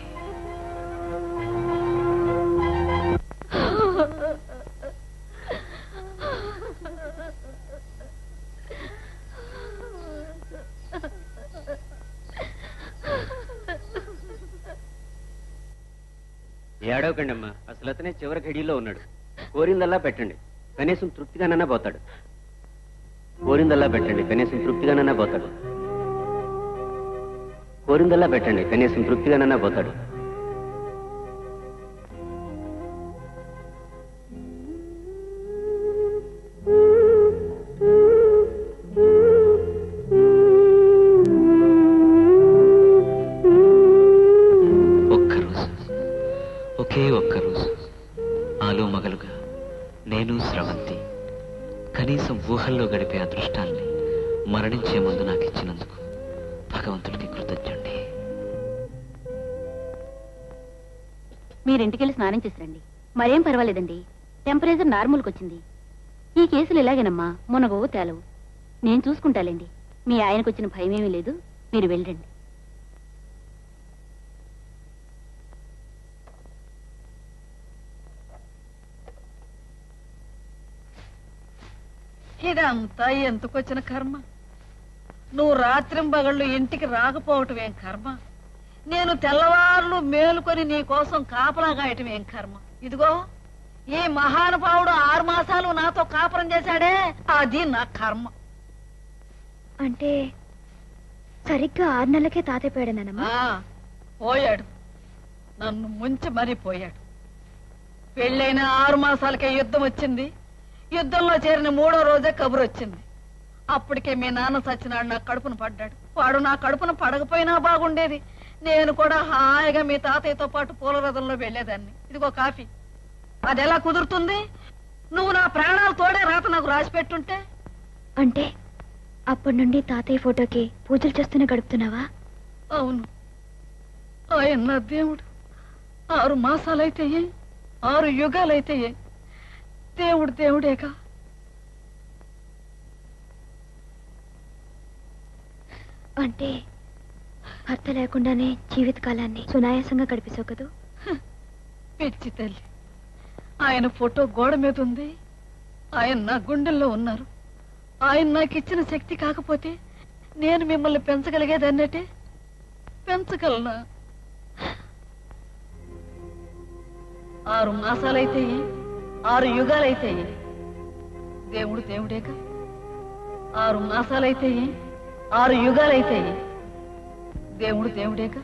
ఏడవకండి అమ్మా అసలు అతనే చివరి ఘడిలో ఉన్నాడు కోరిందల్లా పెట్టండి కనీసం తృప్తిగానన్నా పోతాడు కోరిందల్లా పెట్టండి కనీసం తృప్తిగానన్నా పోతాడు కోరిందల్లా పెట్టండి కనీసం తృప్తిగానన్నా పోతాడు ఒక్కరోజు ఒకే ఒక్కరోజు ఆలో మగలుగా నేను స్రవంతి కనీసం ఊహల్లో గడిపే అదృష్టాన్ని మరణించే ముందు నాకు ఇచ్చినందుకు భగవంతుడికి కృతజ్ఞుండి మీరింటికెళ్ళి స్నానం చేసి రండి మరేం పర్వాలేదండి టెంపరేచర్ నార్మల్కి వచ్చింది ఈ కేసులు ఇలాగేనమ్మా మునగవు తేలవు నేను చూసుకుంటాలేండి మీ ఆయనకు వచ్చిన భయమేమీ లేదు మీరు వెళ్ళండి ఇదంతా ఎందుకొచ్చిన కర్మ నువ్వు రాత్రింబగళ్ళు ఇంటికి రాకపోవటం ఏం కర్మ నేను తెల్లవార్లు మేలుకొని నీ కోసం కాపలా గాయటం ఏం కర్మ ఇదిగో ఈ మహానుభావుడు ఆరు మాసాలు నాతో కాపురం చేశాడే అది నా కర్మ అంటే సరిగ్గా ఆరు నెలలకే తాతయ్య పోయాడనమ్మా ఆ, పోయాడు నన్ను ముంచి మరీ పోయాడు పెళ్ళైన ఆరు మాసాలకే యుద్ధం వచ్చింది యుద్ధంలో చేరిన మూడో రోజే కబురు వచ్చింది అప్పటికే మీ నాన్న సచ్చినాడు నా కడుపున పడ్డాడు వాడు నా కడుపున పడకపోయినా బాగుండేది నేను కూడా హాయిగా మీ తాతయ్యతో పాటు పూల రథంలో వెళ్లేదాన్ని ఇదిగో కాఫీ అది ఎలా కుదురుతుంది నువ్వు నా ప్రాణాలు తోడే రాత నాకు రాసి పెట్టుంటే అంటే అప్పటి నుండి తాతయ్య ఫోటోకి పూజలు చేస్తూనే గడుపుతున్నావా అవును ఆయన నా దేవుడు ఆరు మాసాలైతే ఏ, ఆరు యుగాలైతే ఏ. దేవుడు దేవుడేగా అంటే భర్త లేకుండానే జీవితకాలాన్ని సునాయాసంగా గడిపేశావు కదూ పిచ్చి తల్లి ఆయన ఫోటో గోడ మీద ఉంది ఆయన నా గుండెల్లో ఉన్నారు ఆయన నాకు ఇచ్చిన శక్తి కాకపోతే నేను మిమ్మల్ని పెంచగలిగేది అన్నట్టే పెంచగలనా ఆరు మాసాలైతే ఏ, ఆరు యుగాలైతే ఏ. దేవుడు దేవుడేగా ఆరు మాసాలైతే ఏ, ఆరు యుగాలైతే ఏ. దేవుడు దేవుడేగా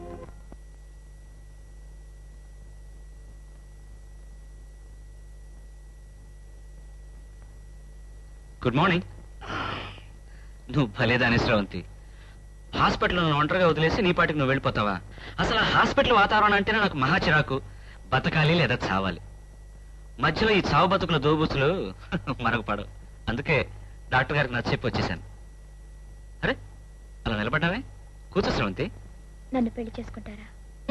గుడ్ మార్నింగ్ నువ్వు భలేదాని శ్రవంతి హాస్పిటల్లో నన్ను ఒంటరిగా వదిలేసి నీ పాటికి నువ్వు వెళ్ళిపోతావా అసలు ఆ హాస్పిటల్ వాతావరణం అంటేనే నాకు మహా చిరాకు బతకాలి లేదా చావాలి మధ్యలో ఈ చావు బతుకుల దోబుతులు మనకు పడవు అందుకే డాక్టర్ గారికి నచ్చ చెప్పి వచ్చేసాను అరే అలా నిలబడ్డావే కూర్చో శ్రవంతి నన్ను పెళ్లి చేసుకుంటారా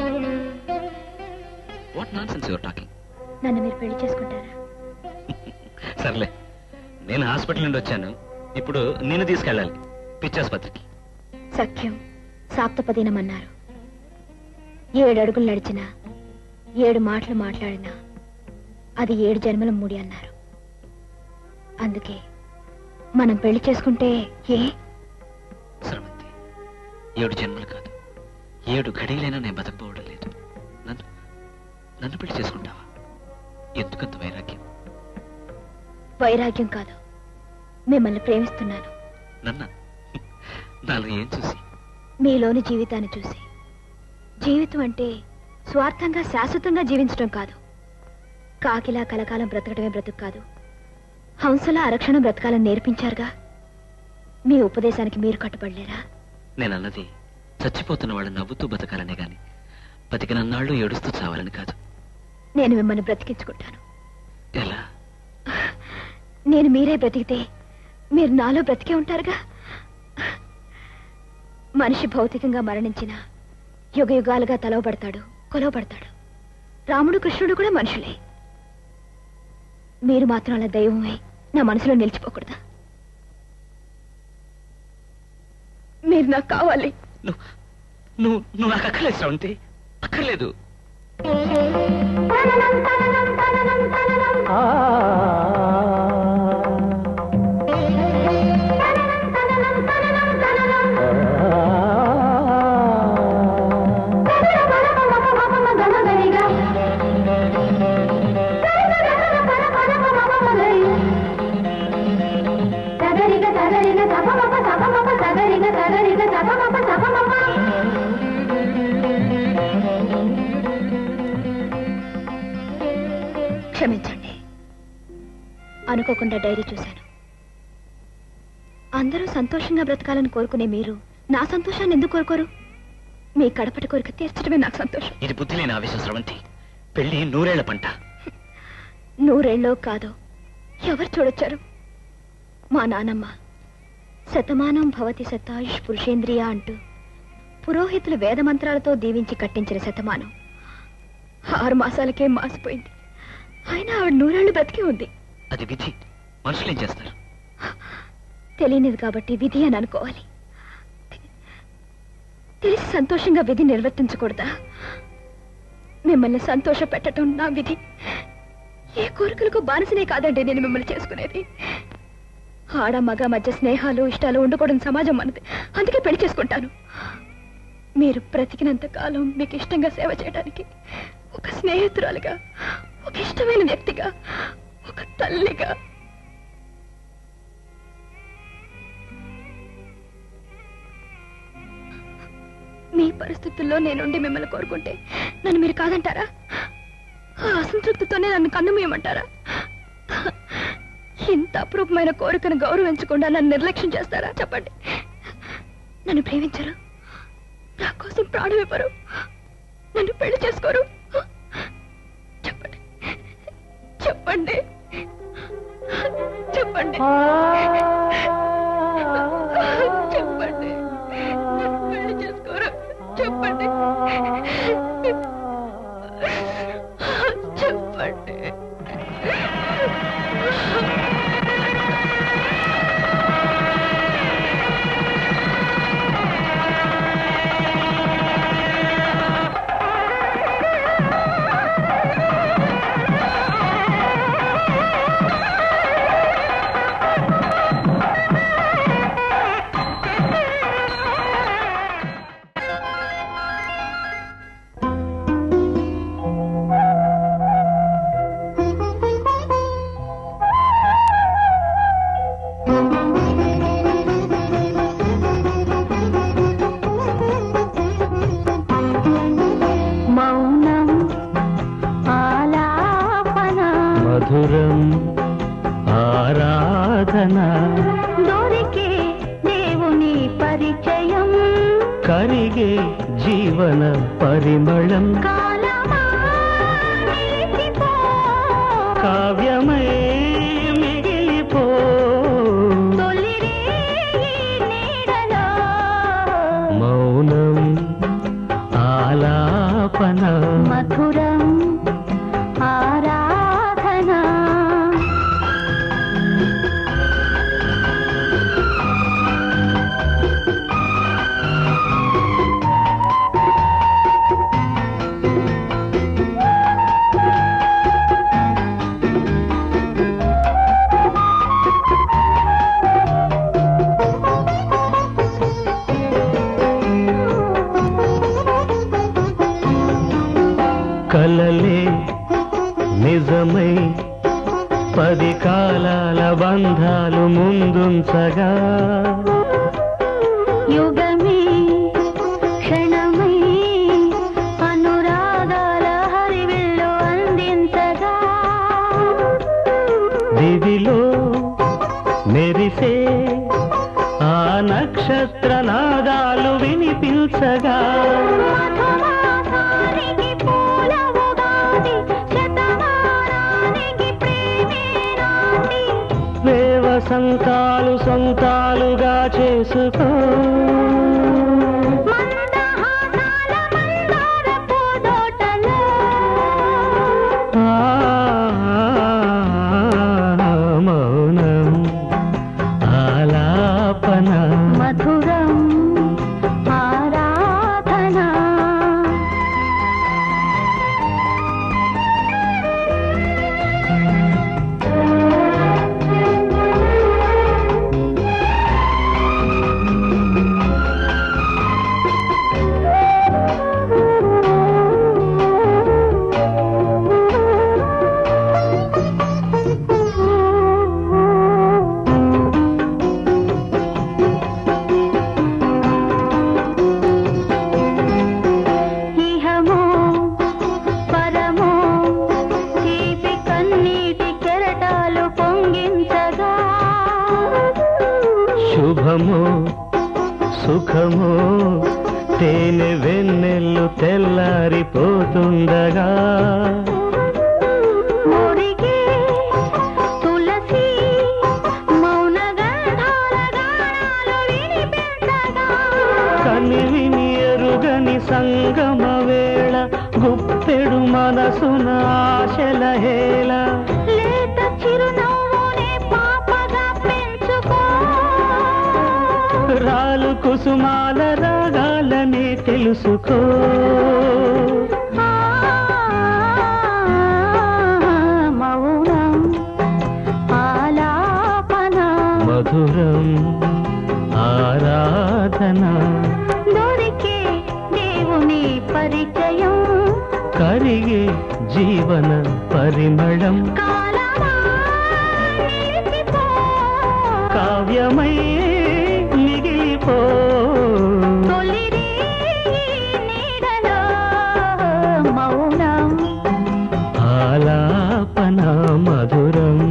what nonsense your talking నన్ను మీరు పెళ్లి చేసుకుంటారా సర్లే నేను హాస్పిటల్ నుండి వచ్చాను ఇప్పుడు నేను తీసుకెళ్ళాలి పిచ్చాసుపత్రికి సఖ్యం సాప్తపదినమన్నారు ఏడు అడుగులు నడిచినా ఏడు మాటలు మాట్లాడినా అది ఏడు జన్మల ముడి అన్నారు అందుకే మనం పెళ్లి చేసుకుంటే ఏ శ్రవంతి ఏడు జన్మలు కాదు ఏడు ఘడియలైనా నేను బతకపోవడం లేదు నన్ను నన్ను పెళ్లి చేసుకుంటావా ఎందుకంత వైరాగ్యం వైరాగ్యం కాదు మిమ్మల్ని ప్రేమిస్తున్నాను నన్న నాలో ఏం చూసి మీలోని జీవితాన్ని చూసి జీవితం అంటే స్వార్థంగా శాశ్వతంగా జీవించడం కాదు కాకిలా కలకాలం బ్రతకడమే బ్రతుకు కాదు హంసలా అరక్షణం బ్రతకాలని నేర్పించారుగా మీ ఉపదేశానికి మీరు కట్టుబడలేరా నేను అన్నది చచ్చిపోతున్న వాళ్ళు నవ్వుతూ బతకాలనే గాని బతికినన్నాళ్ళు ఏడుస్తూ చావాలని కాదు నేను మిమ్మల్ని బ్రతికించుకుంటాను ఎలా నేను మీరే బ్రతికితే మీరు నాలో బ్రతికే ఉంటారుగా మనిషి భౌతికంగా మరణించిన యుగ యుగాలుగా తలవబడతాడు కొలవబడతాడు రాముడు కృష్ణుడు కూడా మనుషులే మీరు మాత్రం అలా దైవమై నా మనసులో నిలిచిపోకూడదా మీరు నాకు కావాలి నువ్వు నువ్వు నాకు అక్కర్లేదు శ్రవంతి అక్కర్లేదు క్షమించండి అనుకోకుండా డైరీ చూశాను అందరూ సంతోషంగా బ్రతకాలని కోరుకునే మీరు నా సంతోషాన్ని ఎందుకు కోరుకోరు మీ కడపటి కోరిక తీర్చడమే నాకు సంతోషం ఇది బుద్ధి లేని ఆవేశం శ్రవంతి పెళ్లి నూరేళ్ల పంట నూరేళ్ళో కాదో ఎవరు చూడొచ్చారు మా నానమ్మ శతమానం భవతి శతాయుష్ పురుషేంద్రియ అంటూ పురోహితులు వేదమంత్రాలతో దీవించి కట్టించిన శతమానం ఆరు మాసాలకే మాసిపోయింది అయినా ఆవిడ నూరేళ్లు బ్రతికి ఉంది అది విధి మనుషులు ఏం చేస్తారు తెలియనిది కాబట్టి విధి అని అనుకోవాలి తెలిసి సంతోషంగా విధి నిర్వర్తించకూడదా మిమ్మల్ని సంతోష పెట్టడం నా విధి ఏ కోరికలకు బానిసనే కాదండి నేను మిమ్మల్ని చేసుకునేది ఆడ మగ మధ్య స్నేహాలు ఇష్టాలు ఉండకూడని సమాజం మనది అందుకే పెళ్లి చేసుకుంటాను మీరు బ్రతికినంత కాలం మీకు ఇష్టంగా సేవ చేయడానికి ఒక స్నేహితురాలుగా ఒక ఇష్టమైన వ్యక్తిగా ఒక తల్లిగా మీ పరిస్థితుల్లో నేనుండి మిమ్మల్ని కోరుకుంటే నన్ను మీరు కాదంటారా ఆ అసంతృప్తితోనే నన్ను కన్నుమూయమంటారా ఇంత అపురూపమైన కోరికను గౌరవించకుండా నన్ను నిర్లక్ష్యం చేస్తారా చెప్పండి నన్ను ప్రేమించరు నా కోసం ప్రాణం ఇవ్వరు నన్ను పెళ్లి చేసుకోరు చెప్పండి చెప్పండి చెప్పండి చెప్పండి నన్ను పెళ్లి చేసుకోరు చెప్పండి చెప్పండి మౌనం ఆలాపన మధురం ఆరాధన దొరికే దేవుని పరిచయం కరిగే జీవన పరిమళం కాలమా నిలిచిపో కావ్యమై మిగిలిపో తొలిరే ఈ నీడలో మౌనం ఆలాపన మధురం ఆరాధన కలలే నిజమై పది కాలాల బంధాలు ముందుంచగా యుగమే క్షణమై అనురాగాల హరివిల్లు అందించగా దివిలో మెరిసే ఆ నక్షత్ర నాదాలు వినిపించగా మధుమాసానికి పూల ఉగాది శతమానానికి ప్రేమే నాంది వేవ సంతాలు సొంతాలుగా చేసుకో మందహాసాల మందార పూదోటలో శుభమో సుఖమో తేనె వెన్నెల్లు తెల్లారిపోతుండగా మురిగే తులసి మౌన గంధాల గానాలు వినిపించగా కనివిని ఎరుగని సంగమ వేళ గుప్పెడు మనసున ఆశల హేళ లేత చిరునవ్వునే పాపగా పెంచుకో రాలు కుసుమాల రాగాలని తెలుసుకో మౌనం ఆలాపన మధురం ఆరాధన దొరికే దేవుని పరిచయం కరిగే జీవన పరిమళం కాలమా నిలిచిపో కావ్యమై మిగిలిపో తొలిరి నీడలో మౌనం ఆలాపన మధురం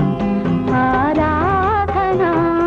ఆరాధన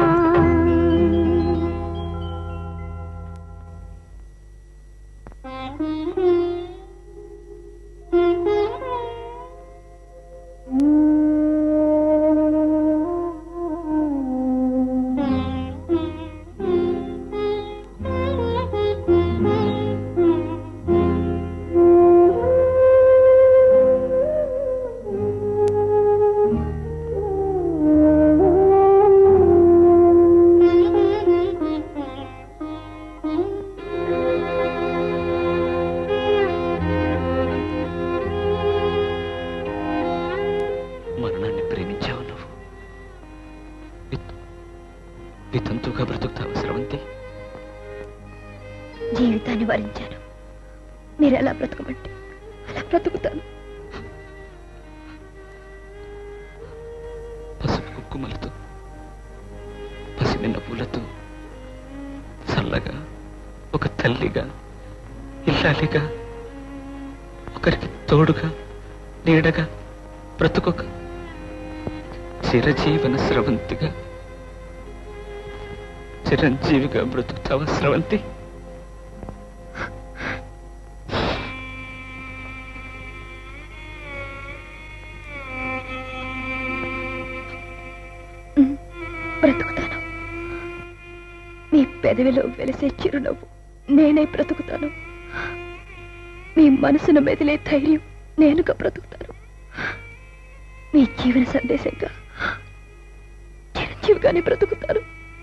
మరణాన్ని ప్రేమించావు నువ్వు విత్- వితంతువుగా బ్రతుకుతావు స్రవంతి జీవితాన్ని వరించాను మీరు ఎలా బ్రతకమంటే అలా బ్రతుకుతాను పసుపు కుక్కుమలతో పసిమిన్న పూలతో చల్లగా ఒక తల్లిగా ఇల్లాలిగా ఒకరికి తోడుగా నీడగా బ్రతుకొక చిరజీవన స్రవంతిగా చిరంజీవిగా బ్రతుకుతావా స్రవంతి బ్రతుకుతాను మీ పెదవిలో వెలిసే చిరునవ్వు నేనే బ్రతుకుతాను మీ మనసును మెదిలే ధైర్యం నేనుగా బ్రతుకుతాను మీ జీవన సందేశంగా చిరంజీవిగానే బ్రతుకుతాను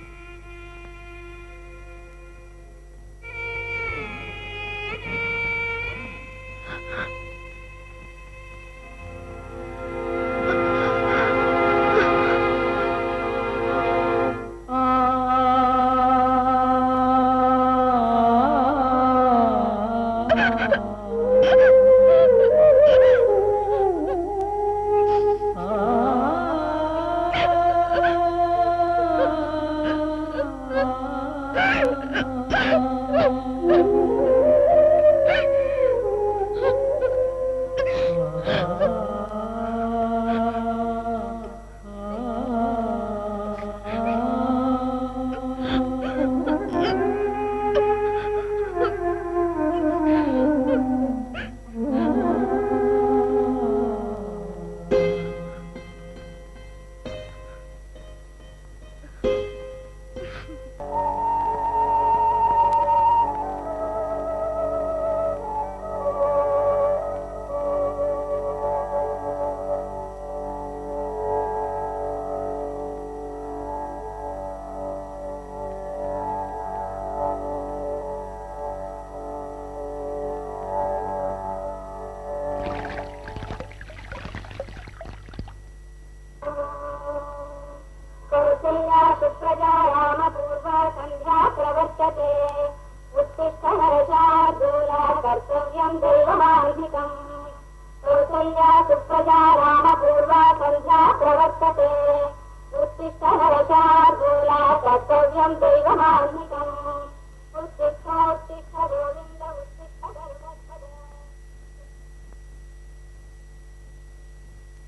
कौसल्या सुप्रजा रामपूर्वा सन्ध्या प्रवर्तते उत्तिष्ठ नरशार्दूला कर्तव्यम् दैवमार्गिकम् कौसल्या सुप्रजा रामपूर्वा सन्ध्या प्रवर्तते उत्तिष्ठ नरशार्दूला कर्तव्यम् दैवमार्गिकम् उत्तिष्ठ उत्तिष्ठ गोविन्द उत्तिष्ठ धर्मध्वज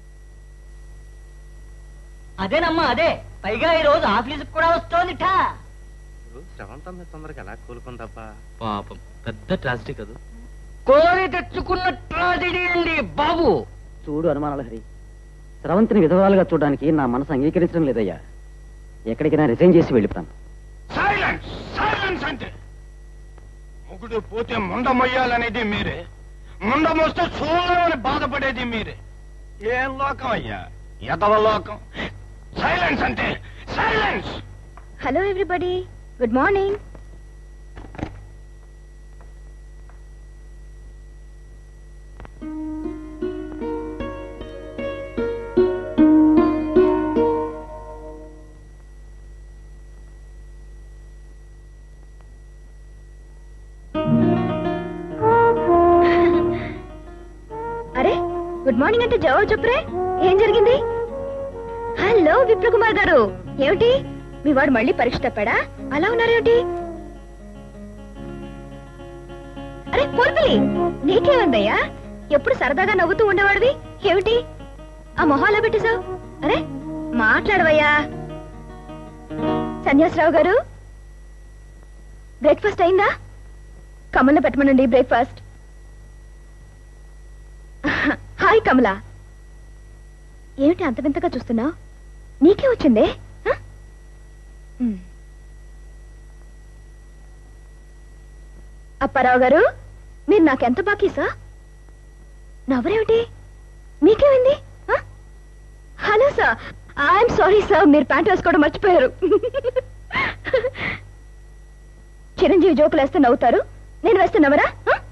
అదేనమ్మా అదే పైగా ఈ రోజు ఆఫీసుకు కూడా వస్తోందిట శ్రవంతం మీద తొందరగా ఎలా కోలుకుందబ్బా పాపం పెద్ద ట్రాజిడీ కదా కోరి తెచ్చుకున్న ట్రాజడీ అండి బాబు చూడు అనుమానాల హరి స్రవంతిని విధవరాలుగా చూడడానికి నా మనసు అంగీకరించడం లేదయ్యా ఎక్కడికైనా రిజైన్ చేసి వెళ్ళిపోతాను సైలెన్స్ సైలెన్స్ అంటే మొగుడు పోతే ముండ మొయ్యాలనేది మీరే ముండ మోస్తే చూడమని బాధపడేది మీరే ఏం లోకం అయ్యా ఎదవ లోకం సైలెన్స్ అంటే silence hello everybody good morning అరే గుడ్ మార్నింగ్ అంటే జవాబు చెప్పురే ఏం జరిగింది హలో విప్రకుమార్ గారు ఏమిటి మీ వాడు మళ్ళీ పరీక్ష తప్పాడా అలా ఉన్నారేమిటి అరే పొరుపులి నీకేమందయ్యా ఎప్పుడు సరదాగా నవ్వుతూ ఉండేవాడివి ఏమిటి ఆ మొహాలో పెట్టేశావు అరే మాట్లాడవయ్యా సన్యాసరావు గారు బ్రేక్ఫాస్ట్ అయిందా కమల్ని పెట్టమనండి బ్రేక్ఫాస్ట్ హాయ్ కమలా ఏమిటి అంత వింతగా చూస్తున్నావు నీకే వచ్చిందే హ? ఉమ్. అప్పారావు గారు మీరు నాకెంత బాకీ సా నవ్వరేమిటి మీకేమైంది హ? Hello sir I'm sorry sir మీరు ప్యాంట్ వేసుకోవడం మర్చిపోయారు చిరంజీవి జోకులు వేస్తే నవ్వుతారు నేను వేస్తే నవ్వరా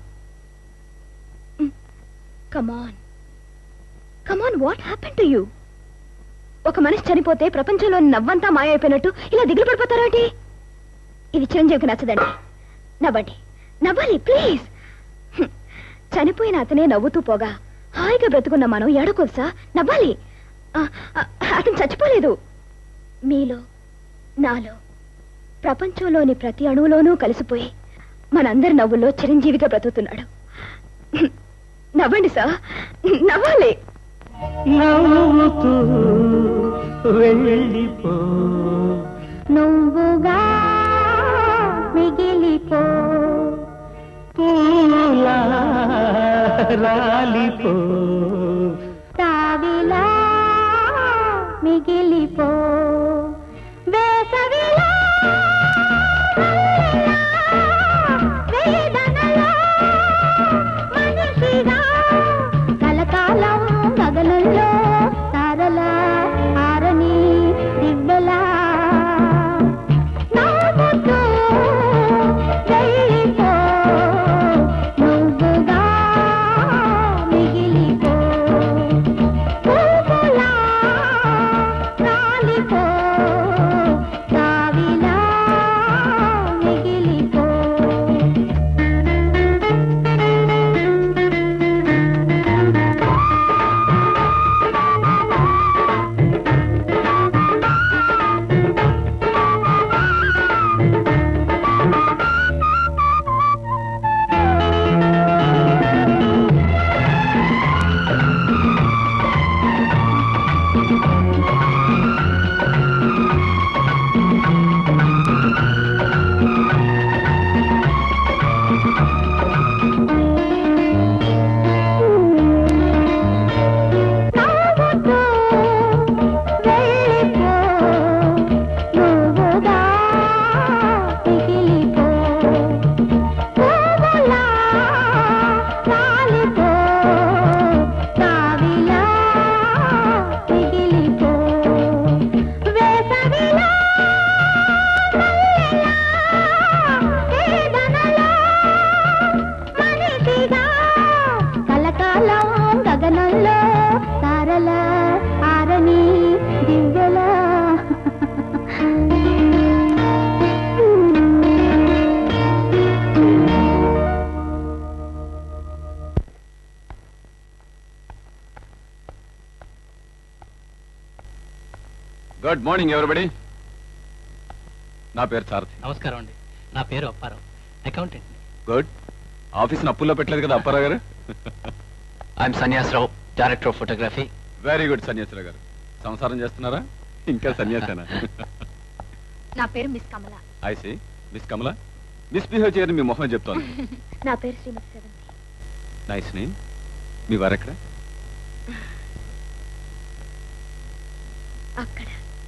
come on come on what happen to you ఒక మనిషి చనిపోతే ప్రపంచంలోని నవ్వంతా మాయమైపోయినట్టు ఇలా దిగులు పడిపోతారేంటి ఇది చిరంజీవికి నచ్చదండి నవ్వండి నవ్వాలి ప్లీజ్ హ్మ్. చనిపోయిన అతనే నవ్వుతూ పోగా హాయిగా బ్రతుకున్న మనం ఏడకూడసా నవ్వాలి ఆ, ఆ, అతను చచ్చిపోలేదు మీలో నాలో ప్రపంచంలోని ప్రతి అణువులోనూ కలిసిపోయి మనందరి నవ్వుల్లో చిరంజీవిగా బ్రతుకుతున్నాడు హ్మ్. నవ్వండి సార్ నవ్వాలి నవ్వుతూ వెళ్ళిపో నువ్వుగా మిగిలిపో పూలా రాలిపో తావిలా మిగిలిపో వేసవిలా వేదనలా మనిషిగా కలకాలం గగనంలో తారల ఆరని దివ్వెలా నవ్వుతూ వెళ్ళిపో నువ్వుగా మిగిలిపో పువ్వులా రాలిపో తావిలా మిగిలిపో నవ్వుతూ వెళ్ళిపో నువ్వుగా మిగిలిపో పువ్వులా రాలిపో తావిలా మిగిలిపో వేసవిలా మల్లెలా వేదనలా మనిషిగా కలకాలం గగనంలో తారల ఆరని దివ్యలా గుడ్ మార్నింగ్ ఎవరిబడి నా పేరు సారథి నమస్కారం అండి నా పేరు అప్పారావు అకౌంటెంట్ గుడ్ ఆఫీస్ అప్పుల్లో పెట్టలేదు కదా Apparao garu I'm Sanyasarao director of photography very good Sanyasirao garu సంసారం చేస్తున్నారా ఇంకా సన్యాసేనా నా పేరు miss Kamala I see miss Kamala misbehave చేయని మీ మొహం చెప్తోంది నా పేరు శ్రీమతి సెవెంతి నైస్ నేమ్ మీ వారెక్కడ అక్కడ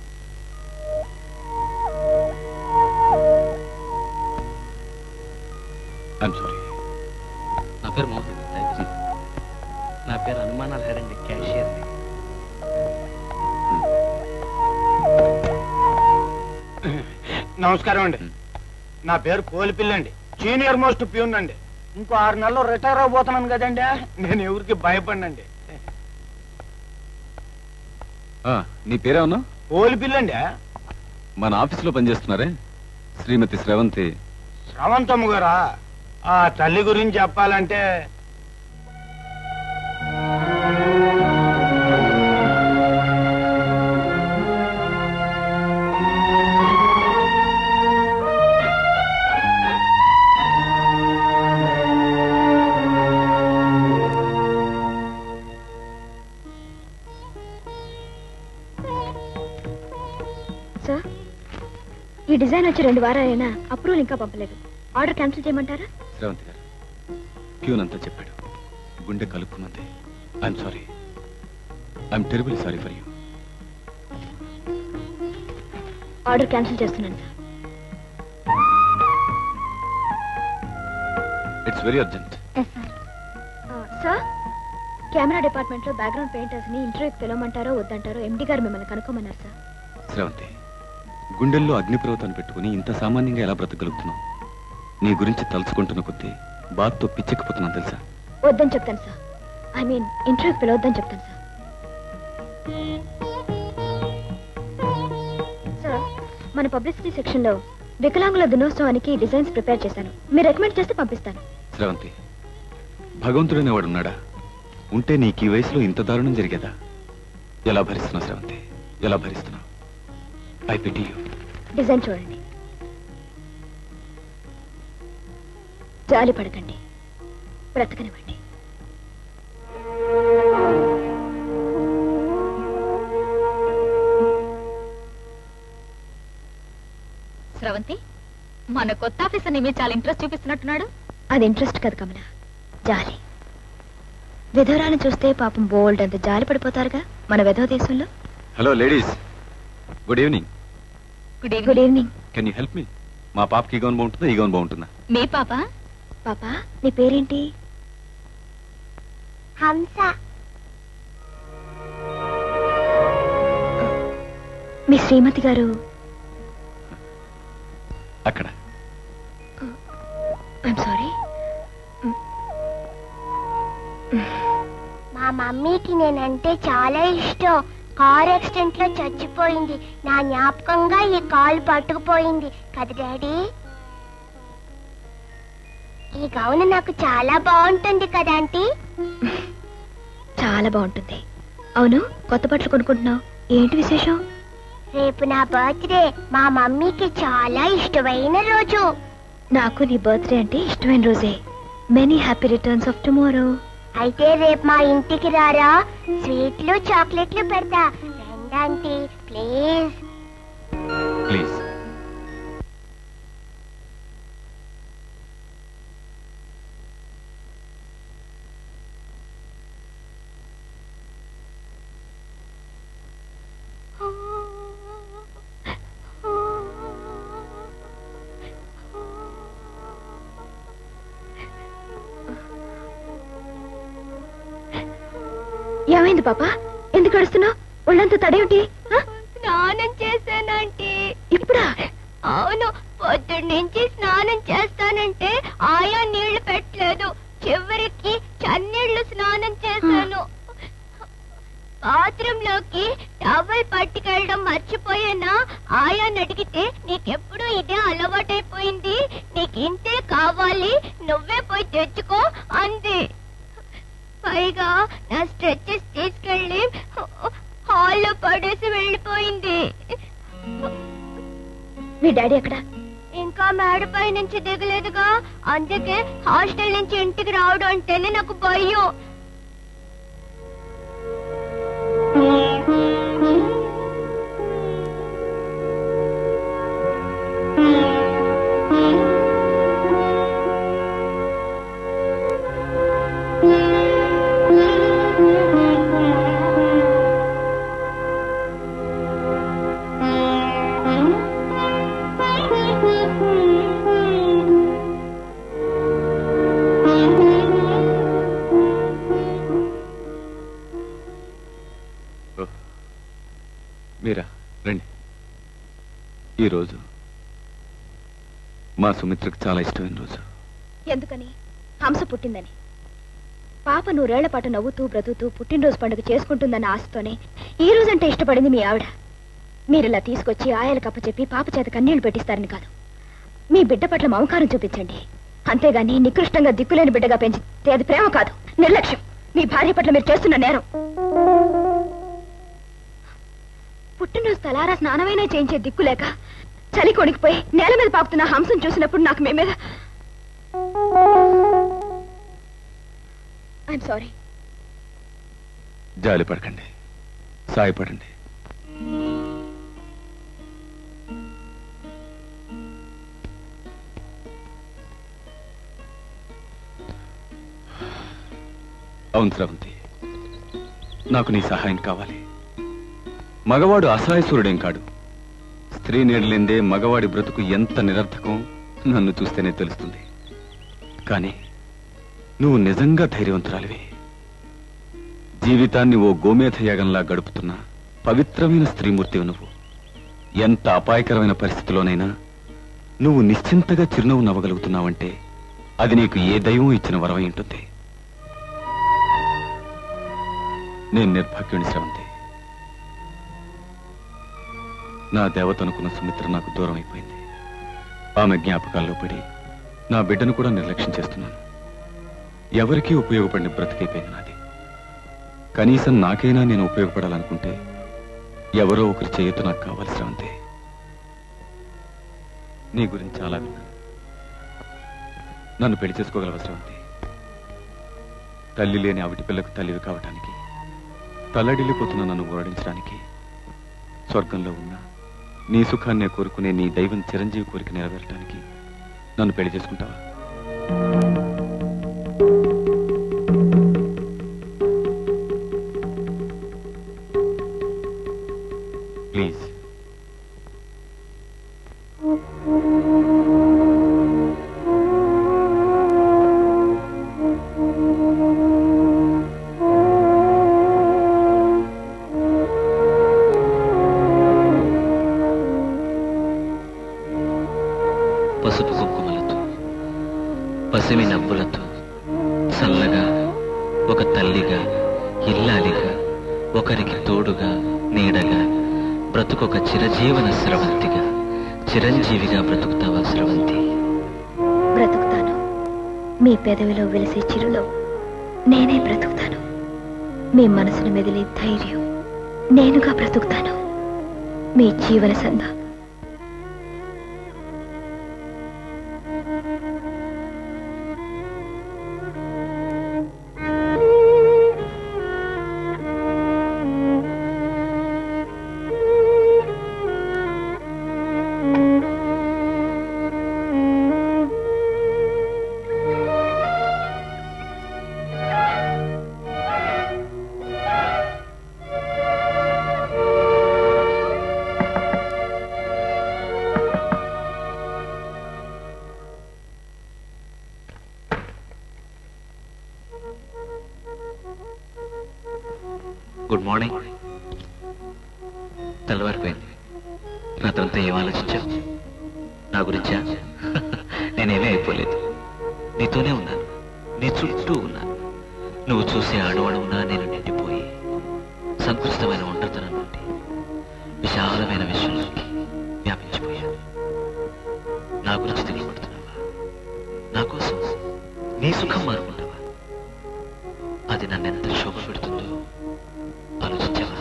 ఐఎమ్ సారీ నా పేరు మోహన్ దయచేసి. నా పేరు అనుమానాలు హరండి క్యాషియర్ నమస్కారం అండి నా పేరు కోలిపిల్లండి సీనియర్ మోస్ట్ ప్యూన్ అండి ఇంకో ఆరు నెలలు రిటైర్ అవబోతున్నాను కదండి నేను ఎవరికి భయపడినండి ఆ, నీ పేరేమన్నా కోలిపిల్లండి మన ఆఫీసులో పనిచేస్తున్నారే శ్రీమతి స్రవంతి శ్రవంతమ్మ గారా ఆ తల్లి గురించి చెప్పాలంటే సార్ ఈ డిజైన్ వచ్చి రెండు వారాలైనా అప్రూవల్ ఇంకా పంపలేదు ఆర్డర్ క్యాన్సిల్ చేయమంటారా స్రవంతి గారు ప్యూన్ అంతా చెప్పాడు గుండె కలుక్కున్నది I'm sorry I'm terrible sorry for you order cancel చేస్తున్నాను సార్ ఇట్స్ వెరీ అర్జెంట్ ఆ, సార్ కెమెరా డిపార్ట్మెంట్ లో బ్యాక్గ్రౌండ్ పెయింటర్స్ ని ఇంటర్వ్యూకి పిలవమంటారో వద్దంటారో ఎండి గారు మిమ్మల్ని కనుక్కోమన్నారు సార్ స్రవంతి గుండెల్లో అగ్నిపర్వతాన్ని పెట్టుకుని ఇంత సామాన్యంగా ఎలా బ్రతకగలుగుతున్నావు నీ గురించి తలుచుకుంటున్న కొద్దీ బాధతో పిచ్చెక్కిపోతున్నాను తెలుసా వద్దని చెప్తాను సార్ ఐ మీన్ ఇంటర్వ్యూకి పిలవద్దని చెప్తాను సార్ సార్ మన పబ్లిసిటీ సెక్షన్ లో వికలాంగుల దినోత్సవానికి డిజైన్స్ ప్రిపేర్ చేశాను మీరు రికమెండ్ చేస్తే పంపిస్తాను స్రవంతి భగవంతుడనేవాడు ఉన్నాడా ఉంటే నీకు ఈ వయసులో ఇంత దారుణం జరిగేదా ఎలా భరిస్తున్నావు స్రవంతి ఎలా భరిస్తున్నావు ఐ పిటి యూ డిజైన్ చూడండి జాలి పడకండి బ్రతకనివ్వండి స్రవంతి మన కొత్త ఆఫీసర్ నీ మీద చాలా ఇంట్రెస్ట్ చూపిస్తున్నట్టున్నాడు అది ఇంట్రెస్ట్ కదా కమల జాలి విధవరాన్ని చూస్తే పాపం బోల్డ్ అంత జాలి పడిపోతారుగా మన విధవ దేశంలో hello ladies good evening good good evening can you help me మా పాపకి ఈ గౌన్ బాగుంటుందా ఈ గౌన్ బాగుంటుందా మీ పాప పాపా నీ పేరేంటి హంస మీ శ్రీమతి గారు అక్కడ ఐఎమ్ సారీ మా మమ్మీకి నేనంటే చాలా ఇష్టం కార్ యాక్సిడెంట్ లో చచ్చిపోయింది నా జ్ఞాపకంగా ఈ కాలు పట్టుకుపోయింది కదా డాడీ ఈ గౌను నాకు చాలా బాగుంటుంది కదా ఆంటీ చాలా బాగుంటుంది అవును కొత్త బట్టలు కొనుక్కుంటున్నావు ఏంటి విశేషం రేపు నా బర్త్డే మా మమ్మీకి చాలా ఇష్టమైన రోజు నాకు నీ బర్త్డే అంటే ఇష్టమైన రోజే many happy returns of tomorrow అయితే రేపు మా ఇంటికి రారా స్వీట్లు చాక్లెట్లు పెడతా రండి ప్లీజ్ ప్లీజ్ ఏమైంది పాప ఎందుకు అడుస్తున్నావు ఒళ్ళంతా తడేమిటి ఆ? స్నానం చేశానంటే ఇప్పుడా అవును పొద్దున్న నుంచి స్నానం చేస్తానంటే ఆయా నీళ్లు పెట్టలేదు చివరికి చన్నీళ్లు స్నానం చేశాను బాత్రూమ్ లోకి టవల్ పట్టుకెళ్ళడం మర్చిపోయానా ఆయాని అడిగితే నీకెప్పుడు ఇదే అలవాటైపోయింది నీకు ఇంతే కావాలి నువ్వే పోయి తెచ్చుకో అంది పైగా నా స్ట్రెచెస్ తీసుకెళ్ళి హాల్లో పడేసి వెళ్ళిపోయింది మీ డాడీ ఎక్కడ ఇంకా మేడపై నుంచి దిగలేదుగా అందుకే హాస్టల్ నుంచి ఇంటికి రావడం అంటేనే నాకు భయం మీరా రండి ఈరోజు మా సుమిత్రకు చాలా ఇష్టమైన రోజు ఎందుకని హంస పుట్టిందని పాప నూరేళ్ల పాటు నవ్వుతూ బ్రతుకుతూ పుట్టినరోజు పండుగ చేసుకుంటుందన్న ఆశతోనే ఈ రోజంటే ఇష్టపడింది మీ ఆవిడ మీరిలా తీసుకొచ్చి ఆయాలకు అప్పచెప్పి పాప చేత కన్నీళ్లు పెట్టిస్తారని కాదు మీ బిడ్డ పట్ల మమకారం చూపించండి అంతేగాని నికృష్టంగా దిక్కులేని బిడ్డగా పెంచితే అది ప్రేమ కాదు నిర్లక్ష్యం మీ భార్య పట్ల మీరు చేస్తున్న నేరం పుట్టినరోజు తలారా స్నానమైనా చేయించే దిక్కు లేక చలి కొనికిపోయి నేల మీద పాకుతున్న హంసం చూసినప్పుడు నాకు మీ మీద ఐఎమ్ సారీ జాలి పడకండి సాయపడండి అవును స్రవంతి నాకు నీ సహాయం కావాలి మగవాడు అసహాయసురుడేం కాడు స్త్రీ నీడలేందే మగవాడి బ్రతుకు ఎంత నిరర్థకం నన్ను చూస్తేనే తెలుస్తుంది కానీ నువ్వు నిజంగా ధైర్యవంతురాలివి జీవితాన్ని ఓ గోమేధ యాగంలా గడుపుతున్న పవిత్రమైన స్త్రీమూర్తివి నువ్వు ఎంత అపాయకరమైన పరిస్థితిలోనైనా నువ్వు నిశ్చింతగా చిరునవ్వు నవ్వగలుగుతున్నావంటే అది నీకు ఏ దైవం ఇచ్చిన వరమై ఉంటుంది నేను నిర్భాగ్యుని శ్రవంతి నా దేవత అనుకున్న సుమిత్ర నాకు దూరం అయిపోయింది ఆమె జ్ఞాపకాల్లో పడి నా బిడ్డను కూడా నిర్లక్ష్యం చేస్తున్నాను ఎవరికీ ఉపయోగపడిన బ్రతికైపోయింది నాది కనీసం నాకైనా నేను ఉపయోగపడాలనుకుంటే ఎవరో ఒకరి చేయొద్దు నాకు కావాలి శ్రవంతి నీ గురించి చాలా విన్నాను నన్ను పెళ్లి చేసుకోగలవా శ్రవంతి తల్లి లేని ఆవిటి పిల్లకు తల్లివి కావటానికి తల్లడిల్లిపోతున్న నన్ను ఓడించడానికి స్వర్గంలో ఉన్న నీ సుఖాన్నే కోరుకునే నీ దైవం చిరంజీవి కోరిక నెరవేరటానికి నన్ను పెళ్లి చేసుకుంటావా ప్లీజ్ పసుపు కుంకుమలతో పసిమి నవ్వులతో చల్లగా ఒక తల్లిగా ఇల్లాలిగా ఒకరికి తోడుగా నీడగా బ్రతుకొక చిరజీవన స్రవంతిగా చిరంజీవిగా బ్రతుకుతావా స్రవంతి బ్రతుకుతాను మీ పెదవిలో వెలిసే చిరులో నేనే బ్రతుకుతాను మీ మనసును మెదిలే ధైర్యం నేనుగా బ్రతుకుతాను మీ జీవన సంధ గుడ్ మార్నింగ్ తెల్లవారిపోయింది రాత్రంతా ఏం ఆలోచించావు నా గురించా నేనేమీ అయిపోలేదు నీతోనే ఉన్నాను నీ చుట్టూ ఉన్నాను నువ్వు చూసే అణువణువునా నేను నిండిపోయి సంకుచితమైన ఒంటరితనం నుండి విశాలమైన విశ్వంలోకి వ్యాపించిపోయాను నా గురించి తెలియబడుతున్నావా నా కోసం నీ సుఖం మారుకుంటావా అది నన్ను ఎంత శోభ పెడుతుందో ఆలోచించావా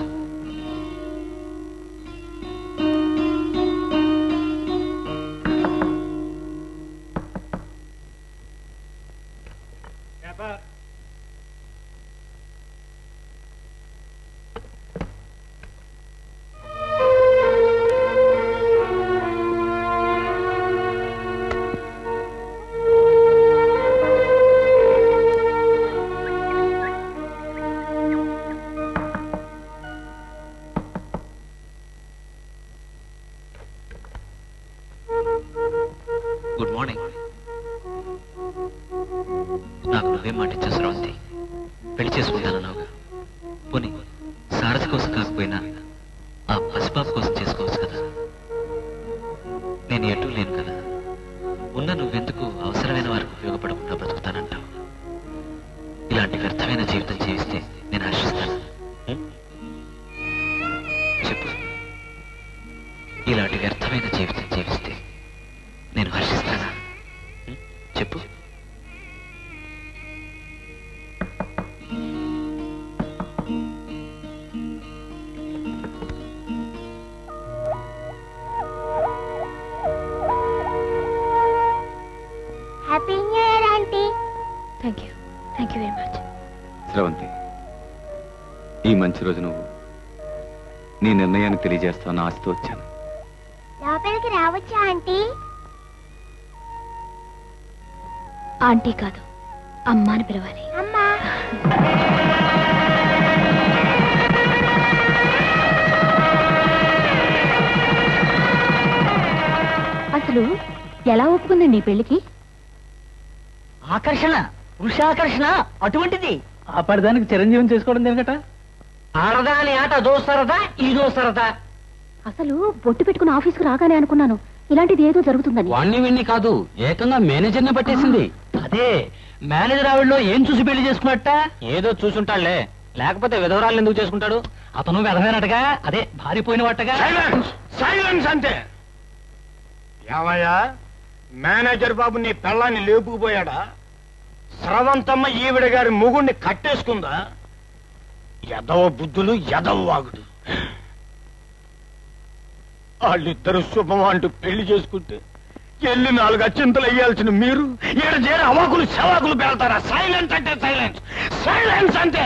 గుడ్ మార్నింగ్ నాకు నువ్వేం మాట ఇచ్చా స్రవంతి పెళ్లి చేసుకుంటానన్నావుగా పోనీ సారథి కోసం కాకపోయినా ఆ పసిపాప కోసం చేసుకోవచ్చు కదా నేను ఎటు లేను కదా ఉన్న నువ్వెందుకు అవసరమైన వారికి ఉపయోగపడకుండా బ్రతుకుతానంటావు ఇలాంటి వ్యర్థమైన జీవితం జీవిస్తే నేను హర్షిస్తాను చెప్పు ఇలాంటి వ్యర్థమైన జీవితం జీవిస్తే నేను హర్షిస్తానా ఉం? చెప్పు happy new year aunty thank you thank you very much Sravanthi ఈ మంచి రోజు నువ్వు నీ నిర్ణయాన్ని తెలియజేస్తాను ఆశతో వచ్చాను లోపలికి రావచ్చా ఆంటీ ఆంటీ కాదు అమ్మ అని పిలవాలి అమ్మా అసలు ఎలా ఒప్పుకుందండి ఈ పెళ్లికి ఆకర్షణ పురుషాకర్షణ అటువంటిది ఆ పడిదానికి చిరంజీవిని చేసుకోవడం దేనికట ఆడదా అని ఆట దోస్తారదా ఈ దోస్తారదా అసలు బొట్టు పెట్టుకుని ఆఫీస్కి రాగానే అనుకున్నాను ఇలాంటిది ఏదో జరుగుతుందని వాణ్ణి విన్ని కాదు ఏకంగా మేనేజర్ని పట్టేసింది అదే మేనేజర్ ఆవిడలో ఏం చూసి పెళ్లి చేసుకున్నట్ట ఏదో చూసుంటాడులే లేకపోతే విధవరాలు ఎందుకు చేసుకుంటాడు అతను వెధమైనట్టుగా అదే భారిపోయిన వాటగా సైలెన్స్ సైలెన్స్ అంతే ఏమయ్యా మేనేజర్ బాబు నీ పెళ్ళాన్ని లేపుకుపోయాడా స్రవంతమ్మ ఈవిడ గారి ముగుణ్ణి కట్టేసుకుందా ఎదవ బుద్ధులు ఎదవ వాగుడు వాళ్ళిద్దరు శుభం అంటూ పెళ్లి చేసుకుంటే ఎల్లి నాలుగు అత్యంతలు అయ్యాల్సిన మీరు ఈడ చేరి అవాకులు శవాకులు పేల్తారా సైలెన్స్ అంటే సైలెన్స్ సైలెన్స్ అంతే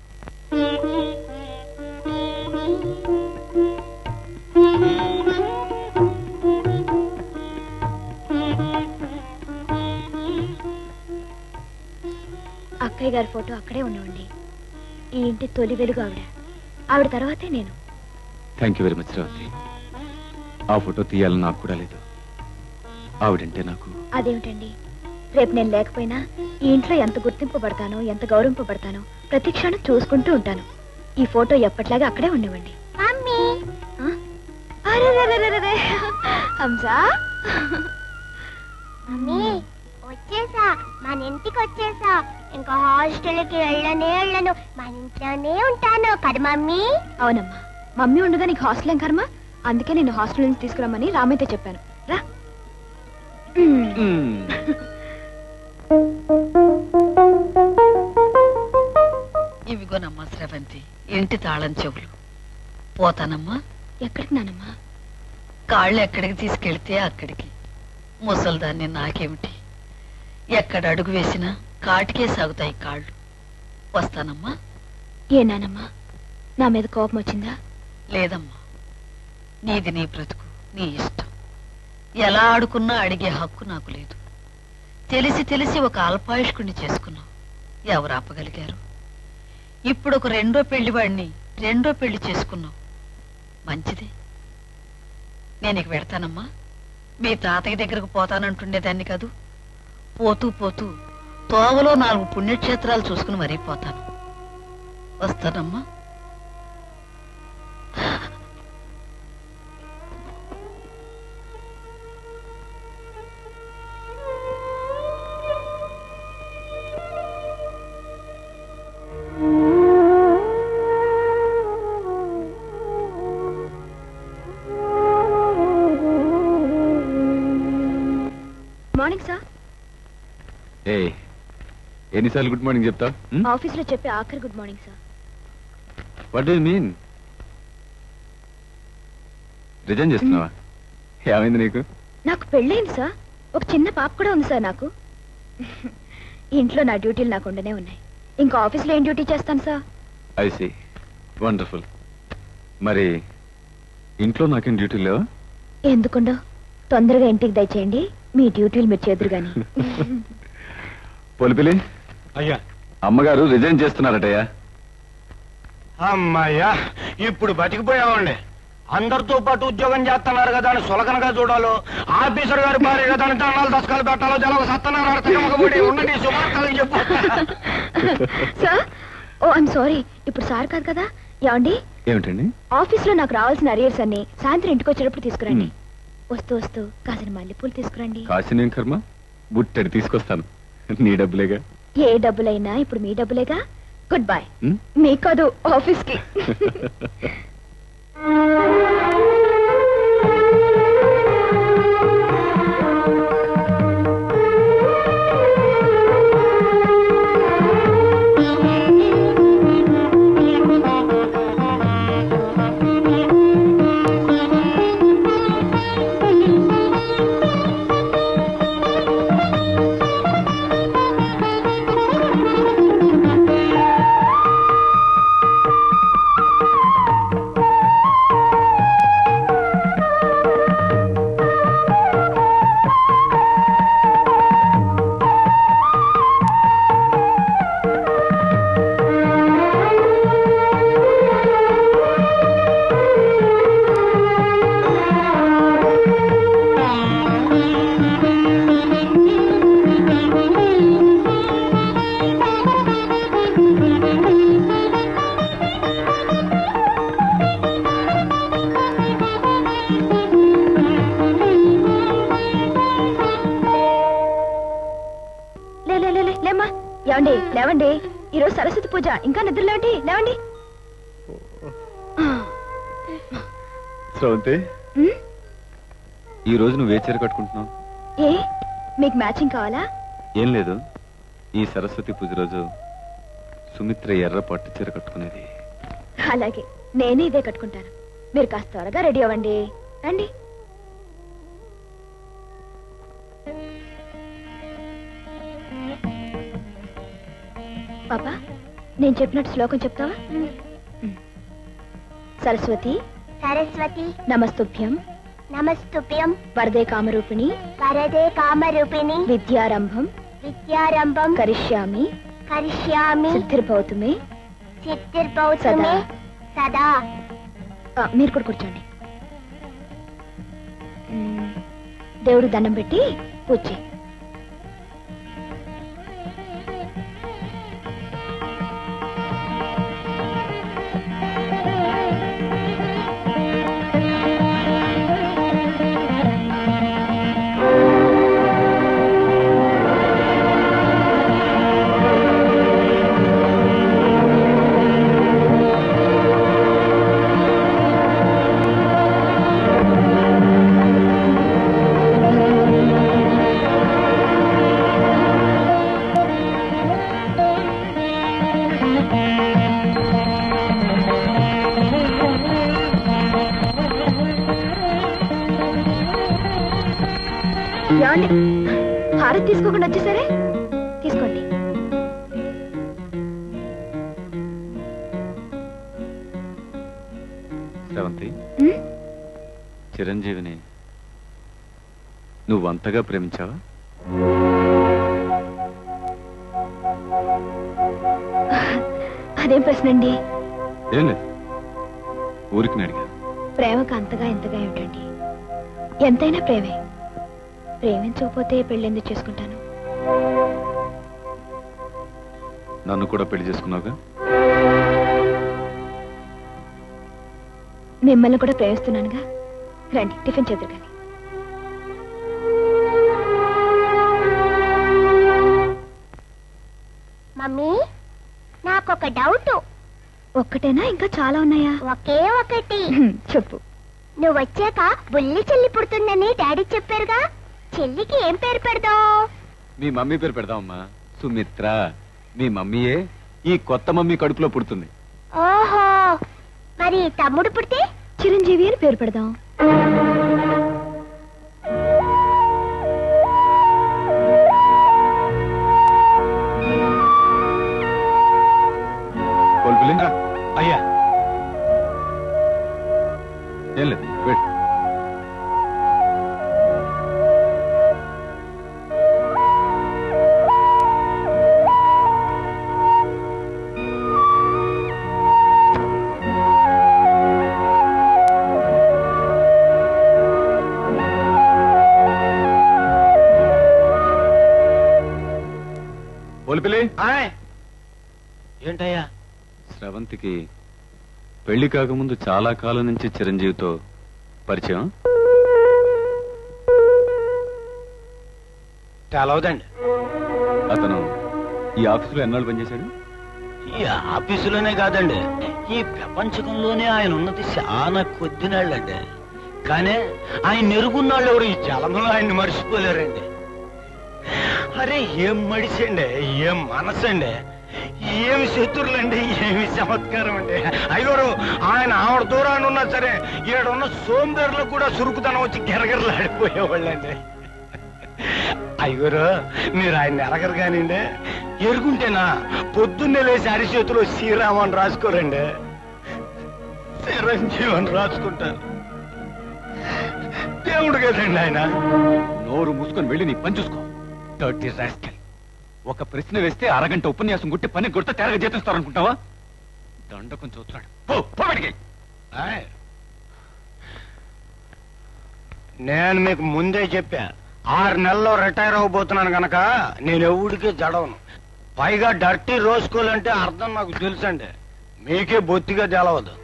అక్కయ్య గారి ఫోటో అక్కడే ఉండవండి ఈ ఇంటి తొలి వెలుగు ఆవిడ ఆవిడ తర్వాతే నేను thank you very much Sravanthi ఆ ఫోటో తీయాలని నాకు కూడా లేదు ఆవిడంటే నాకు అదేమిటండి రేపు నేను లేకపోయినా ఈ ఇంట్లో ఎంత గుర్తింపబడతానో ఎంత గౌరవింపబడతానో ప్రతి క్షణం చూసుకుంటూ ఉంటాను ఈ ఫోటో ఎప్పట్లాగా అక్కడే ఉండవండి మమ్మీ అరెరెరెరెరె. హంసా మమ్మీ వచ్చేసా మన ఇంటికి వచ్చేసా ఇంకా హాస్టల్కి వెళ్ళనే వెళ్ళను మన ఇంట్లోనే ఉంటాను కదా మమ్మీ అవునమ్మా మమ్మీ ఉండగా నీకు హాస్టల్ ఏం కర్మ అందుకే నేను హాస్టల్ నుంచి తీసుకురమ్మని రామైతే చెప్పాను రా ఇవిగోనమ్మా స్రవంతి ఇంటి తాళం చెవులు పోతానమ్మా ఎక్కడికి నానమ్మా కాళ్ళు ఎక్కడికి తీసుకెళ్తే అక్కడికి ముసల్దాన్ని నాకేమిటి ఎక్కడ అడుగు వేసినా కాటికే సాగుతాయి కాళ్ళు వస్తానమ్మా ఏ నానమ్మా నా మీద కోపం వచ్చిందా లేదమ్మా నీది నీ బ్రతుకు నీ ఇష్టం ఎలా ఆడుకున్నా అడిగే హక్కు నాకు లేదు తెలిసి తెలిసి ఒక అల్పాయుష్కుణ్ణి చేసుకున్నావు ఎవరు ఆపగలిగారు ఇప్పుడు ఒక రెండో పెళ్లివాడిని రెండో పెళ్లి చేసుకున్నావు మంచిదే నేను ఇక పెడతానమ్మా మీ తాతయ్య దగ్గరకు పోతానంటుండేదాన్ని కాదు పోతూ పోతూ తోవలో నాలుగు పుణ్యక్షేత్రాలు చూసుకుని మరీ పోతాను వస్తానమ్మా మార్నింగ్ సార్ ఏ ఎన్నిసార్లు గుడ్ మార్నింగ్ చెప్తా ఆఫీస్ లో చెప్పే ఆఖరి good morning sir what do mean resign చేస్తున్నావా ఏమైంది నీకు నాకు పెళ్ళైంది సార్ ఒక చిన్న పాప కూడా ఉంది సార్ నాకు ఇంట్లో నా డ్యూటీలు నాకు ఉండనే ఉన్నాయి ఇంకా ఆఫీస్లో ఏం డ్యూటీ చేస్తాను సార్ ఐ సి వండర్ఫుల్ మరి ఇంట్లో నాకేం డ్యూటీ లేవా ఎందుకుండో తొందరగా ఇంటికి దయచేయండి మీ డ్యూటీలు మీరు చేదురు గాని పొలిపిలి అయ్యా అమ్మగారు రిజైన్ చేస్తున్నారటయ్యా అమ్మాయ్యా ఇప్పుడు బతికిపోయామండి అందరితో పాటు ఉద్యోగం చేస్తున్నారు కదా అని సులకనగా చూడాలో ఆఫీసర్ గారి భార్య కదా అని తన్నాలు దశకాలు పెట్టాలో జలవ సత్తనారాయణ తిరగబడి ఉండండి శుభార్తలు చెప్పు సార్ ఓ ఐమ్ సారీ ఇప్పుడు సార్ కాదు కదా ఏమండి ఏమిటండి ఆఫీస్ లో నాకు రావాల్సిన అరియర్స్ అన్ని సాయంత్రం ఇంటికి వచ్చేటప్పుడు తీసుకురండి ఉమ్. వస్తూ వస్తూ కాసిన మల్లెపూలు తీసుకురండి కాసినేం కర్మ బుట్టడి తీసుకొస్తాను నీ డబ్బులేగా ఏ డబ్బులైనా ఇప్పుడు మీ డబ్బులేగా గుడ్ బై ఉమ్? మీ కాదు ఆఫీస్ కి లే లే లే లే, లేమ్మా ఏమండి లేవండి ఈరోజు సరస్వతి పూజ ఇంకా నిద్ర లేవండి లేవండి స్రవంతి ఉమ్, ఈ రోజు నువ్వు ఏ చీర కట్టుకుంటున్నావు ఏ మీకు మ్యాచింగ్ కావాలా ఏం లేదు ఈ సరస్వతి పూజ రోజు సుమిత్ర ఎర్ర పట్టు చీర కట్టుకునేది అలాగే నేనే ఇదే కట్టుకుంటాను మీరు కాస్త త్వరగా రెడీ అవ్వండి రండి పాపా నేను చెప్పినట్టు శ్లోకం చెప్తావా ఉమ్. సరస్వతి సరస్వతి నమస్తుభ్యం నమస్తుభ్యం వరదే కామరూపిణి వరదే కామరూపిణి విద్యారంభం విద్యారంభం కరిష్యామి కరిష్యామి సిద్ధిర్భవతు మే సిద్ధిర్భవతు మే సదా ఆ, మీరు కూడా కూర్చోండి మ్మ్. దేవుడు దండం పెట్టి పూజ చేయి. ఏమండి హారతి తీసుకోకుండా వచ్చేసరే తీసుకోండి శ్రవంతి ఉమ్, చిరంజీవిని నువ్వు అంతగా ప్రేమించావా అదేం ప్రశ్న అండి ఏం లేదు ఊరికి అడిగా ప్రేమకు అంతగా ఇంతగా ఏమిటండి ఎంతైనా ప్రేమే ప్రేమించకపోతే పెళ్ళెందుకు చేసుకుంటాను నన్ను కూడా పెళ్లి చేసుకున్నావుగా మిమ్మల్ని కూడా ప్రేమిస్తున్నానుగా రండి టిఫిన్ చేద్దరు కానీ మమ్మీ నాకొక డౌట్ ఒక్కటేనా ఇంకా చాలా ఉన్నాయా ఒకే ఒకటి చెప్పు నువ్వు వచ్చాక బుల్లి చెల్లి పుడుతుందని డాడీ చెప్పారుగా చెల్లికి ఏం పేరు పెడదాం మీ మమ్మీ పేరు పెడదామమ్మా సుమిత్ర మీ మమ్మీయే ఈ కొత్త మమ్మీ కడుపులో పుడుతుంది ఓహో మరి తమ్ముడు పుడితే చిరంజీవి అని పేరు పెడదాం కోల్పిలి అయ్యా ఏం లేదు వెళ్ళు కోల్పిలి ఏంటయ్యా స్రవంతికి పెళ్లి కాకముందు చాలా కాలం నుంచి చిరంజీవితో పరిచయం తెలవదండి అతను ఈ ఆఫీసులో ఎన్నాళ్ళు పనిచేశాడు ఈ ఆఫీసులోనే కాదండి ఈ ప్రపంచకంలోనే ఆయన ఉన్నది చాలా కొద్ది నాళ్ళండి కానీ ఆయన నెరుగున్నాళ్ళు ఎవరు ఈ జలంలో ఆయన్ని మర్చిపోలేరండి అరే ఏం మడిసండి ఏం మనసండి ఏమి శత్రులండి ఏమి చమత్కారం అండి అయ్యోరు ఆయన ఆవిడ దూరాన్ని ఉన్నా సరే ఈడున్న సోంబేరులకు కూడా సురుకుతనం వచ్చి గిరగిరలాడిపోయేవాళ్ళండి అయ్యోరు మీరు ఆయన ఎరగరు కానివ్వండి ఎరుగుంటేనా పొద్దున్నే లేచి అరిచేతిలో శ్రీరామని రాసుకోరండి చిరంజీవని రాసుకుంటారు దేవుడు కదండి ఆయన నోరు మూసుకొని వెళ్ళి నీ పని చూసుకో డర్టీ రాస్కెల్ ఒక ప్రశ్న వేస్తే అరగంట ఉపన్యాసం గుట్టి పని గుర్త తేరగా చేతిస్తారనుకుంటావా దండకం చూస్తున్నాడు పో, పో బయటికి. ఆయ్. నేను మీకు ముందే చెప్పా ఆరు నెలల్లో రిటైర్ అవబోతున్నాను గనక నేను ఎవడికి జడవను పైగా డర్టీ రోసుకోవాలంటే అర్థం నాకు తెలుసండి మీకే బొత్తిగా తెలవదు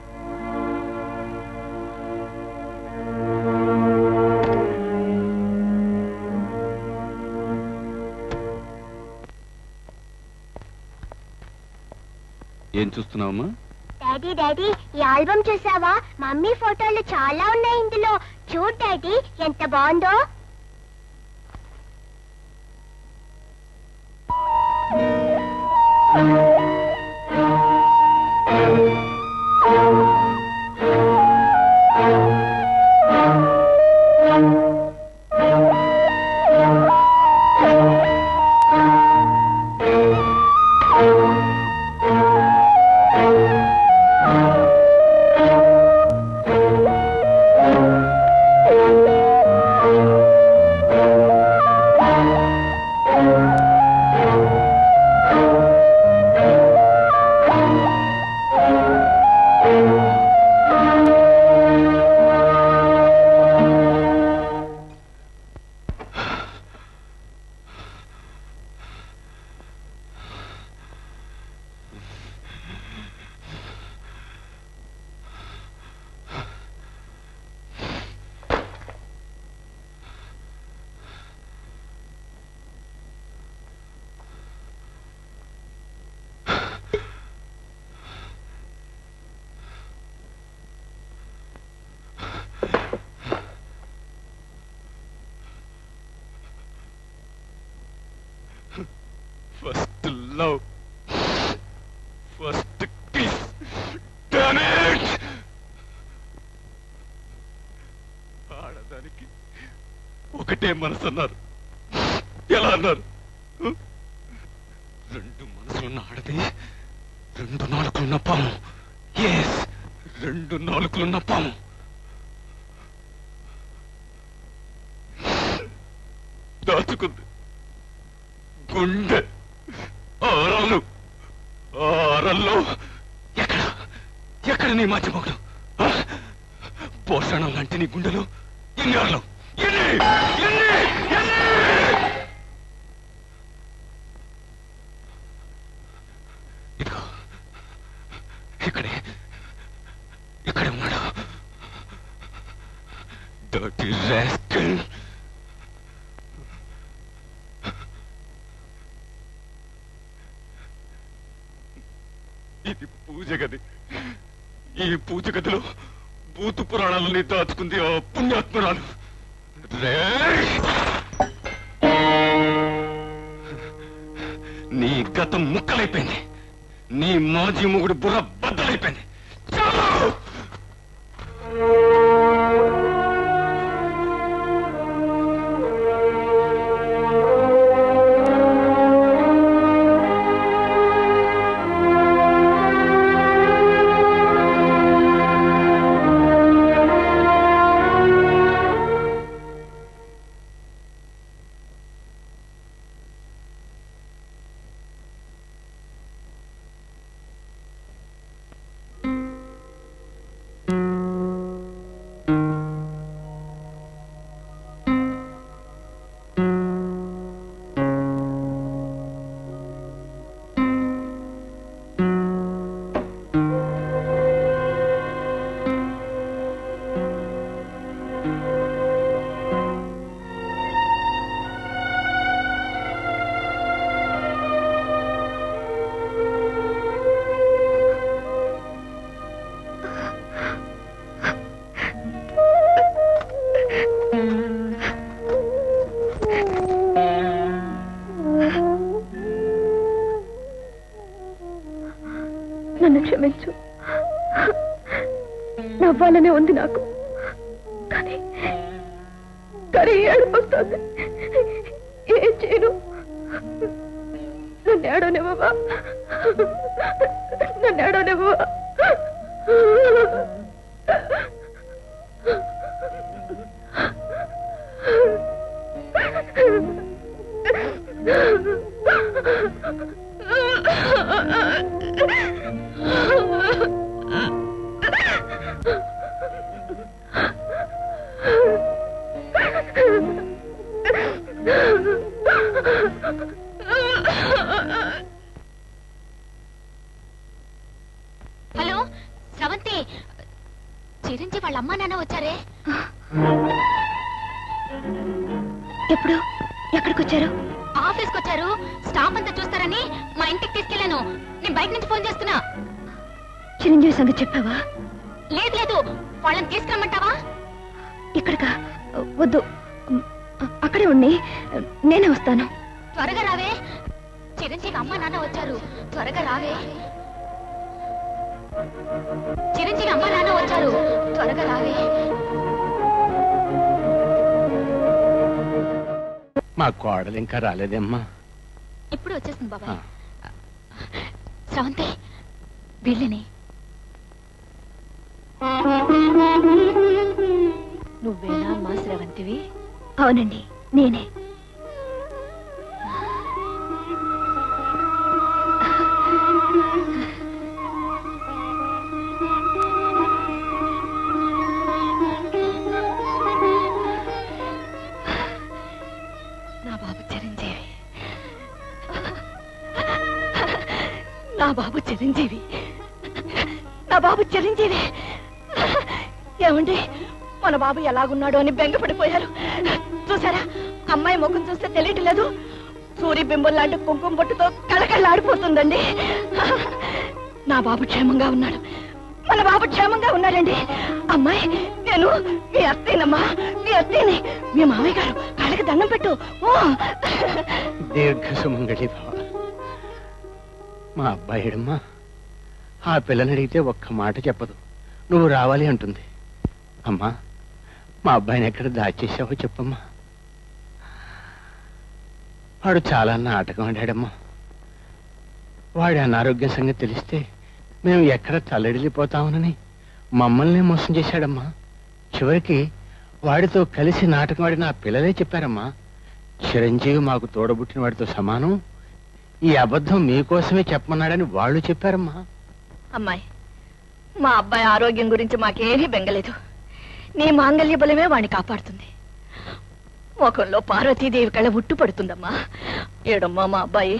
ఏం చూస్తున్నావమ్మా డాడీ డాడీ ఈ ఆల్బమ్ చూసావా మమ్మీ ఫోటోలు చాలా ఉన్నాయి ఇందులో చూడు డాడీ ఎంత బాగుందో first love first kiss Damn it! ఆడదానికి ఒకటే మనసు అన్నారు ఎలా అన్నారు హ? రెండు మనసులున్న ఆడది రెండు నాలుకలున్న పాము ఎస్ రెండు నాలుకలున్న పాము దాచుకుంది గుండె ఆరలు ఆరల్లో ఎక్కడ ఎక్కడ నీ మధ్య మొగలు పోషణం లాంటి నీ గుండెలు ఎన్ని ఆరలు ఎన్ని ఎన్ని ఎన్ని ఇదిగో ఇక్కడే ఇక్కడే ఉన్నాడు డర్టీ రాస్కల్ ఇది పూజ గది ఈ పూజ గదిలో భూత పురాణాలని దాచుకుంది ఆ పుణ్యాత్మరాలు రేయ్! నీ గతం ముక్కలైపోయింది నీ మాజీ మొగుడు బుర్ర బద్దలైపోయింది చాలు! క్షమించు నవ్వాలనే ఉంది నాకు కానీ కానీ ఏడుపు వస్తుంది ఏం చేయను నన్ను ఏడవనివ్వవా నన్ను ఏడవనివ్వవా హలో స్రవంతి చిరంజీవి వాళ్ళ అమ్మా నాన్న వచ్చారే ఎప్పుడు ఎక్కడికి వచ్చారు ఆఫీస్కి వచ్చారు స్టాఫ్ అంతా చూస్తారని మా ఇంటికి తీసుకెళ్లాను నేను బయట నుంచి ఫోన్ చేస్తున్నా చిరంజీవి సంగతి చెప్పావా లేదు లేదు వాళ్ళని తీసుకురమ్మంటావా ఇక్కడికా వద్దు అక్కడే ఉండి నేనే వస్తాను త్వరగా రావే చిరంజీవి అమ్మా నాన్న వచ్చారు త్వరగా రావే చిరంజీవి అమ్మా నాన్న వచ్చారు త్వరగా రావే మా కోడలు ఇంకా రాలేదమ్మా ఇప్పుడు వచ్చేస్తుంది బాబాయ్ స్రవంతి వీళ్ళని నువ్వేనా మా స్రవంతివి అవునండి నేనే నా బాబు చిరంజీవి నా బాబు చిరంజీవి నా బాబు చిరంజీవి ఏమండి మన బాబు ఎలాగున్నాడో అని బెంగపడిపోయారు చూసారా అమ్మాయి ముఖం చూస్తే తెలియటం లేదు సూర్యబింబం లాంటి కుంకుమ బొట్టుతో కళకళలాడిపోతుందండి నా బాబు క్షేమంగా ఉన్నాడు మన బాబు క్షేమంగా ఉన్నాడండి అమ్మాయి నేను మీ అత్తేనమ్మా మీ అత్తేని మీ మామయ్య గారు కాళ్ళకి దండం పెట్టు ఓ దీర్ఘ సుమంగళి భవ మా అబ్బాయిడమ్మా ఆ పిల్లని అడిగితే ఒక్క మాట చెప్పదు నువ్వు రావాలి అంటుంది అమ్మా మా అబ్బాయిని ఎక్కడ దాచేసావో చెప్పమ్మా వాడు చాలా నాటకం ఆడాడమ్మా వాడి అనారోగ్యం సంగతి తెలిస్తే మేము ఎక్కడ తల్లడిల్లిపోతామనని మమ్మల్ని మోసం చేశాడమ్మా చివరికి వాడితో కలిసి నాటకం ఆడిన ఆ పిల్లలే చెప్పారమ్మా చిరంజీవి మాకు తోడబుట్టిన వాడితో సమానం ఈ అబద్ధం మీకోసమే చెప్పమన్నాడని వాళ్ళు చెప్పారమ్మా అమ్మాయి మా అబ్బాయి ఆరోగ్యం గురించి మాకేమీ బెంగలేదు నీ మాంగల్య బలమే వాణ్ణి కాపాడుతుంది ముఖంలో పార్వతీదేవి కళ్ళ ఉట్టు పడుతుందమ్మా ఏడమ్మా మా అబ్బాయి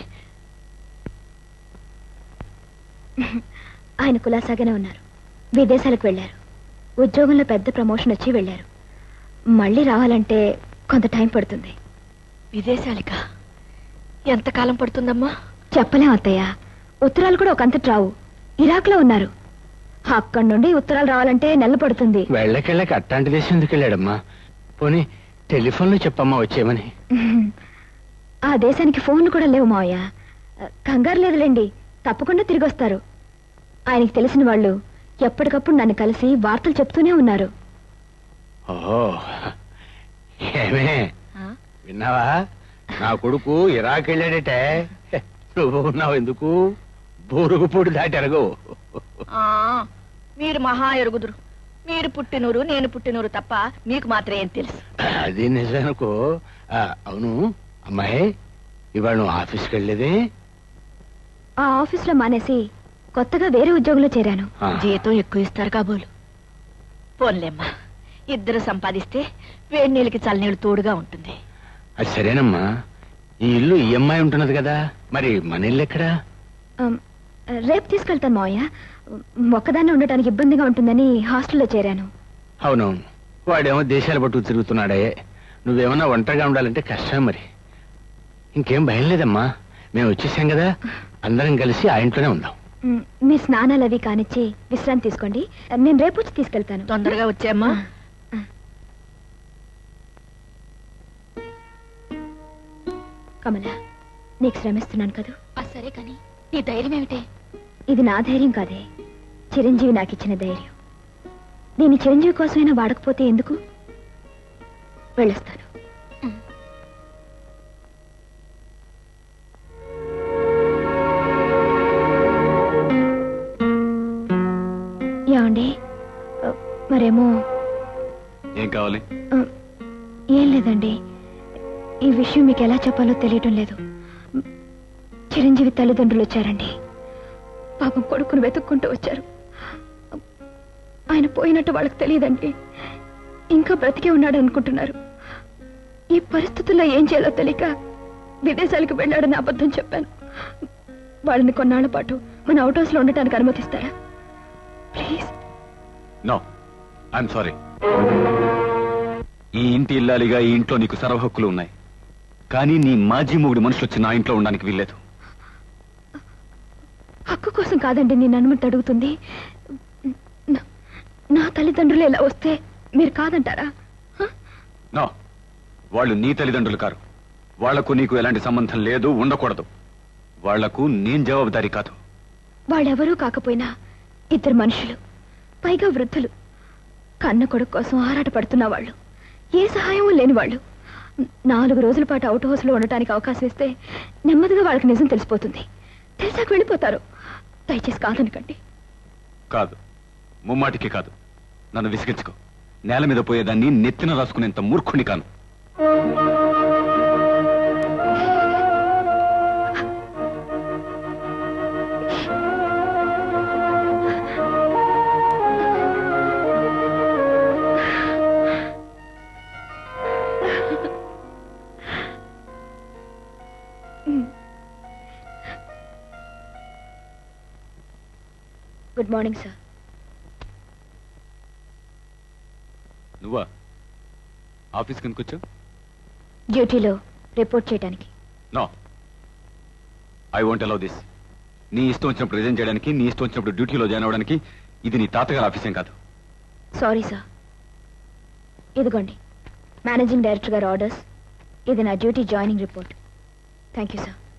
ఆయన కులాసాగానే ఉన్నారు విదేశాలకు వెళ్ళారు ఉద్యోగంలో పెద్ద ప్రమోషన్ వచ్చి వెళ్ళారు మళ్ళీ రావాలంటే కొంత టైం పడుతుంది విదేశాలిక ఎంతకాలం పడుతుందమ్మా చెప్పలేం అత్తయ్య ఉత్తరాలు కూడా ఒకంతటి రావు ఇరాక్లో ఉన్నారు అక్కడి నుండి ఉత్తరాలు రావాలంటే నెల పడుతుంది వెళ్ళకెళ్ళకి అట్టాంటి దేశం ఎందుకు వెళ్ళాడమ్మా పోనీ టెలిఫోన్లో చెప్పమ్మా వచ్చేయమని ఆ దేశానికి ఫోన్లు కూడా లేవు మావయ్య కంగారు లేదులేండి తప్పకుండా తిరిగి వస్తారు ఆయనకి తెలిసిన వాళ్ళు ఎప్పటికప్పుడు నన్ను కలిసి వార్తలు చెప్తూనే ఉన్నారు ఓహో ఏమే విన్నావా నా కొడుకు ఇరాక్ వెళ్ళాడటే నువ్వు ఉన్నావు ఎందుకు బూరుగుపూడి దాటి ఎరగవు ఆ మీరు మహా ఎరుగుదురు మీరు పుట్టినూరు నేను పుట్టినూరు తప్ప మీకు మాత్రం ఏం తెలుసు అది నిజానుకో ఆ, అవును అమ్మాయి ఇవాళ నువ్వు ఆఫీస్కి వెళ్ళేదే ఆ ఆఫీస్లో మానేసి కొత్తగా వేరే ఉద్యోగంలో చేరాను ఆ. జీతం ఎక్కువ ఇస్తారు కాబోలు పోన్లేమ్మా ఇద్దరు సంపాదిస్తే వేడి నీళ్ళకి చల్లనీళ్ళు తోడుగా ఉంటుంది అది సరేనమ్మా ఈ ఇల్లు ఈఎంఐ ఉంటున్నది కదా మరి మన ఇల్లు ఎక్కడా ఆమ్, రేపు తీసుకెళ్తాను మావయ్య ఒక్కదాన్ని ఉండటానికి ఇబ్బందిగా ఉంటుందని హాస్టల్లో చేరాను అవునవును వాడేమో దేశాల పట్టుకు తిరుగుతున్నాడే నువ్వేమన్నా ఒంటరిగా ఉండాలంటే కష్టం మరి ఇంకేం భయం లేదమ్మా మేము వచ్చేసాం కదా అందరం కలిసి ఆ ఇంట్లోనే ఉందాం మ్, మీ స్నానాలు అవి కానిచ్చి విశ్రాంతి తీసుకోండి నేను రేపు వచ్చి తీసుకెళ్తాను తొందరగా వచ్చేమ్మా కమల నీకు శ్రమిస్తున్నాను కదూ ఆ సరే కానీ నీ ధైర్యం ఏమిటే ఇది నా ధైర్యం కాదే చిరంజీవి నాకు ఇచ్చిన ధైర్యం దీన్ని చిరంజీవి కోసమైనా వాడకపోతే ఎందుకు వెళ్ళొస్తాను ఏమండి ఆ, మరేమో ఏం కావాలి ఆ, ఏం లేదండి ఈ విషయం మీకు ఎలా చెప్పాలో తెలియటం లేదు చిరంజీవి తల్లిదండ్రులు వచ్చారండి పాపం కొడుకును వెతుక్కుంటూ వచ్చారు ఆయన పోయినట్టు వాళ్ళకి తెలియదండి ఇంకా బ్రతికే ఉన్నాడు అనుకుంటున్నారు ఈ పరిస్థితుల్లో ఏం చేయాలో తెలియక విదేశాలకు వెళ్ళాడని అబద్ధం చెప్పాను వాళ్ళని కొన్నాళ్ల పాటు మన అవుట్ హౌస్ లో ఉండటానికి అనుమతిస్తారా ప్లీజ్ నో ఐఎమ్ సారీ ఈ ఇంటి ఇల్లాలిగా ఈ ఇంట్లో నీకు సర్వ హక్కులు ఉన్నాయి కానీ నీ మాజీ మూగుడు మనుషులు వచ్చి నా ఇంట్లో ఉండడానికి వీల్లేదు హక్కు కోసం కాదండి నేను అనుమతి అడుగుతుంది నా- నా తల్లిదండ్రులు ఇలా వస్తే మీరు కాదంటారా నో వాళ్ళు నీ తల్లిదండ్రులు కారు వాళ్లకు నీకు ఎలాంటి సంబంధం లేదు ఉండకూడదు వాళ్లకు నేను జవాబుదారీ కాదు వాళ్ళెవరూ కాకపోయినా ఇద్దరు మనుషులు పైగా వృద్ధులు కన్న కొడుకు కోసం ఆరాటపడుతున్న వాళ్ళు ఏ సహాయం లేని వాళ్ళు నాలుగు రోజుల పాటు అవుట్ హౌస్ లో ఉండటానికి అవకాశం ఇస్తే నెమ్మదిగా వాళ్ళకి నిజం తెలిసిపోతుంది తెలిసాక వెళ్ళిపోతారు దయచేసి కాదనకండి కాదు ముమ్మాటికి కాదు నన్ను విసిగించుకో నేల మీద పోయేదాన్ని నెత్తిన రాసుకునేంత మూర్ఖుని కాను గుడ్ మార్నింగ్ సార్ నువ్వా ఆఫీస్ కిందకు వచ్చావు డ్యూటీలో రిపోర్ట్ చేయడానికి no I want allow this నీ ఇష్టం వచ్చినప్పుడు రిజైన్ చేయడానికి నీ ఇష్టం వచ్చినప్పుడు డ్యూటీలో జాయిన్ అవ్వడానికి ఇది నీ తాతగారి ఆఫీసేం కాదు సారీ సార్ ఇదిగోండి మేనేజింగ్ డైరెక్టర్ గారి ఆర్డర్స్ ఇది నా duty joining report thank you sir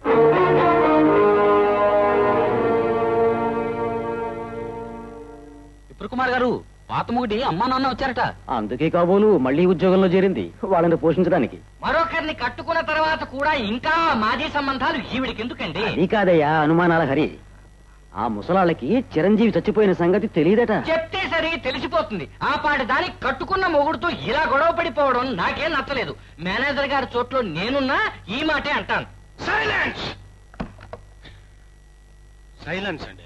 Vipra Kumar garu పాత ముగిటి అమ్మా నాన్న వచ్చారట అందుకే కాబోలు మళ్ళీ ఉద్యోగంలో చేరింది వాళ్ళని పోషించడానికి మరొకరిని కట్టుకున్న తర్వాత కూడా ఇంకా మాజీ సంబంధాలు ఈవిడికి ఎందుకండి అది కాదయ్యా అనుమానాల హరి ఆ ముసలాళ్ళకి చిరంజీవి చచ్చిపోయిన సంగతి తెలియదట చెప్తే సరి తెలిసిపోతుంది ఆ పాటి దానికి కట్టుకున్న మొగుడుతో ఇలా గొడవ పడిపోవడం నాకేం నచ్చలేదు మేనేజర్ గారి చోట్లో నేనున్నా ఈ మాటే అంటాను సైలెన్స్ సైలెన్స్ అండి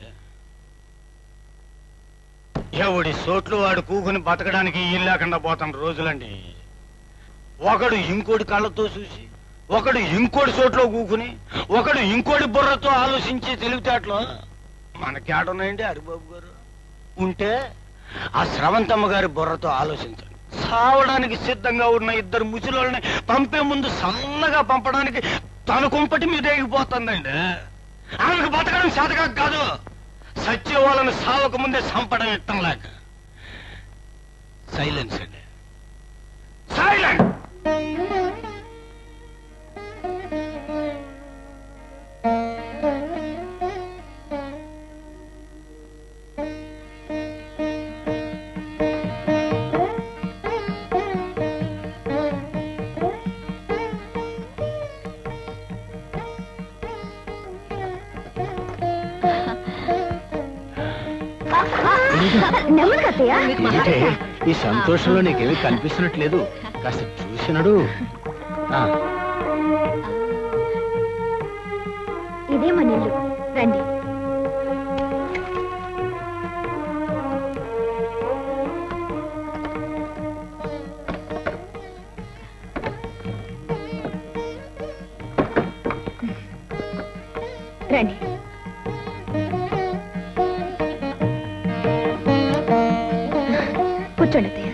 ఎవడి సోట్లు వాడు కూకుని బతకడానికి ఇల్లు లేకుండా పోతాం రోజులండి ఒకడు ఇంకోటి కళ్ళతో చూసి ఒకడు ఇంకోటి చోట్లో కూకుని ఒకడు ఇంకోటి బుర్రతో ఆలోచించి తెలివితేటలో మనకేడున్నాయండి హరిబాబు గారు ఉంటే ఆ స్రవంతమ్మ గారి బుర్రతో ఆలోచించండి సావడానికి సిద్ధంగా ఉన్న ఇద్దరు ముసలోళ్ళని పంపే ముందు సన్నగా పంపడానికి తన కుంపటి మీద ఎగిపోతుందండి ఆమెకు బతకడం శాతగా కాదు సత్య వాళ్ళని సావక ముందే చంపడం ఇట్టం లేక సైలెన్స్ అండి సైలెంట్ నెమ్మదిగా అత్తయ్య ఏంటే ఈ సంతోషంలో నీకేమీ కనిపిస్తున్నట్లేదు కాస్త చూసినడు ఆ, ఇదే మన ఇల్లు రండి రండి కూర్చోండి అత్తయ్య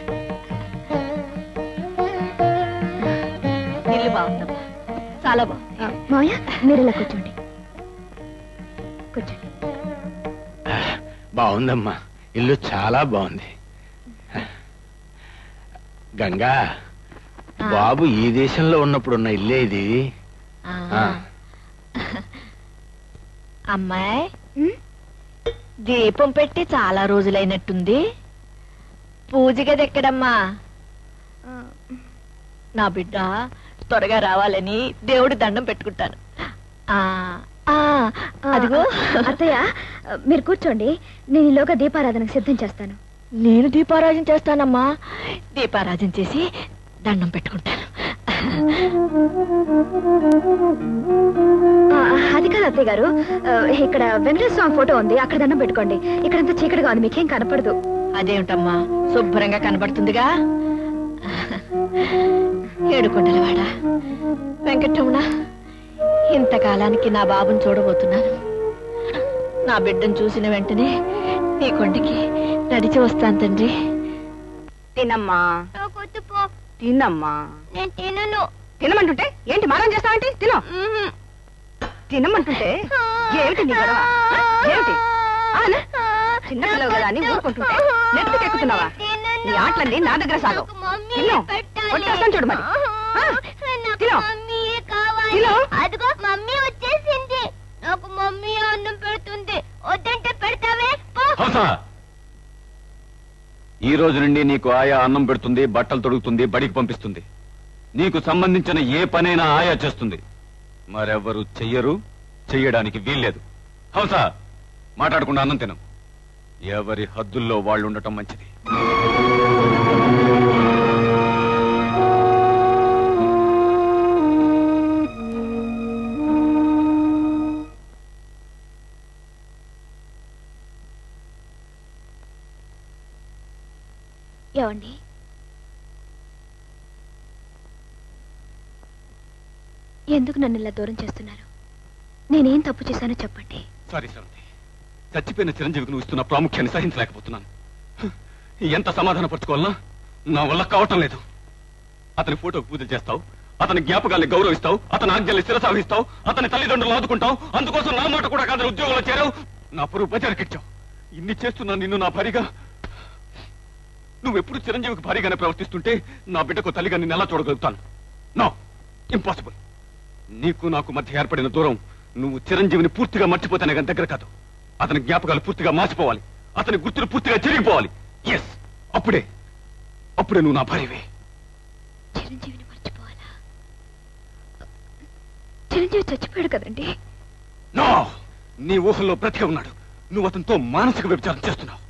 ఇల్లు బాగుందమ్మా చాలా బాగుంది ఆ, మావయ్య మీరు ఇలా కూర్చోండి కూర్చోండి బాగుందమ్మా ఇల్లు చాలా బాగుంది గంగా బాబు ఈ దేశంలో ఉన్నప్పుడు ఉన్న ఇల్లే ఇది ఆ, అమ్మాయి దీపం పెట్టి చాలా రోజులైనట్టుంది పూజ గది ఎక్కడమ్మా నా బిడ్డ త్వరగా రావాలని దేవుడి దండం పెట్టుకుంటాను ఆ ఆ, అదిగో అత్తయ్య మీరు కూర్చోండి నేను ఈలోగా దీపారాధనకు సిద్ధం చేస్తాను నేను దీపారాజన చేస్తానమ్మా దీపారాజన చేసి దండం పెట్టుకుంటాను ఆ, అది కాదు అత్తయ్య గారు ఆ, ఇక్కడ వెంకటేశ్వర స్వామి ఫోటో ఉంది అక్కడ దండం పెట్టుకోండి ఇక్కడంతా చీకటిగా ఉంది మీకేం కనపడదు అదేమిటమ్మా శుభ్రంగా కనబడుతుందిగా ఏడుకొండలవాడ వెంకటరమణ ఇంతకాలానికి నా బాబుని చూడబోతున్నాను నా బిడ్డను చూసిన వెంటనే నీ కొండికి నడిచి వస్తాను తండ్రి తినమ్మా తినమ్మా నేను తినను తినమంటుంటే ఏంటి మారం చేస్తావంటే తిను తినమంటుంటే ఏమిటి నీ గొడవ ఆ? ఏమిటి ఆనా? చిన్న పిల్లవు కదా అని ఊరుకుంటుంటే నెత్తికి ఎక్కుతున్నావా నీ ఆటలన్నీ నా దగ్గర సాగవు తిను కొట్టేస్తాను చూడు మరి ఆ? తిను తిను అదిగో మమ్మీ వచ్చేసింది నాకు మమ్మీ అన్నం పెడుతుంది వద్దంటే పెడతావే పో హంస ఈ రోజు నుండి నీకు ఆయా అన్నం పెడుతుంది బట్టలు తొడుగుతుంది బడికి పంపిస్తుంది నీకు సంబంధించిన ఏ పనైనా ఆయా చేస్తుంది మరెవ్వరు చెయ్యరు చెయ్యడానికి వీల్లేదు హంస మాట్లాడకుండా అన్నం తిను ఎవరి హద్దుల్లో వాళ్ళు ఉండటం మంచిది ఏమండి ఎందుకు నన్ను ఇలా దూరం చేస్తున్నారు నేనేం తప్పు చేశానో చెప్పండి సారీ శ్రవంతి చచ్చిపోయిన చిరంజీవికి నువ్వు ఇస్తున్న ప్రాముఖ్యాన్ని సహించలేకపోతున్నాను హ్, ఎంత సమాధానపరచుకోవాలన్నా నా వల్ల కావటం లేదు అతని ఫోటోకు పూజలు చేస్తావు అతని జ్ఞాపకాల్ని గౌరవిస్తావు అతని ఆజ్ఞల్ని శిరసావహిస్తావు అతని తల్లిదండ్రులు ఆదుకుంటావు అందుకోసం నా మాట కూడా కాదని ఉద్యోగంలో చేరావు నా పరువు బజారుకిచ్చావు ఇన్ని చేస్తున్నా నిన్ను నా భారీగా నువ్వెప్పుడు చిరంజీవికి భారీగానే ప్రవర్తిస్తుంటే నా బిడ్డకు తల్లిగా నిన్ను ఎలా చూడగలుగుతాను నో ఇంపాసిబుల్ నీకు నాకు మధ్య ఏర్పడిన దూరం నువ్వు చిరంజీవిని పూర్తిగా మర్చిపోతానే కానీ దగ్గర కాదు అతని జ్ఞాపకాలు పూర్తిగా మాసిపోవాలి అతని గుర్తులు పూర్తిగా చెరిగిపోవాలి ఎస్ అప్పుడే అప్పుడే నువ్వు నా భార్యవే చిరంజీవిని మర్చిపోవాలా చిరంజీవి చచ్చిపోయాడు కదండి నో నీ ఊహల్లో బ్రతికే ఉన్నాడు నువ్వు అతనితో మానసిక వ్యభిచారం చేస్తున్నావు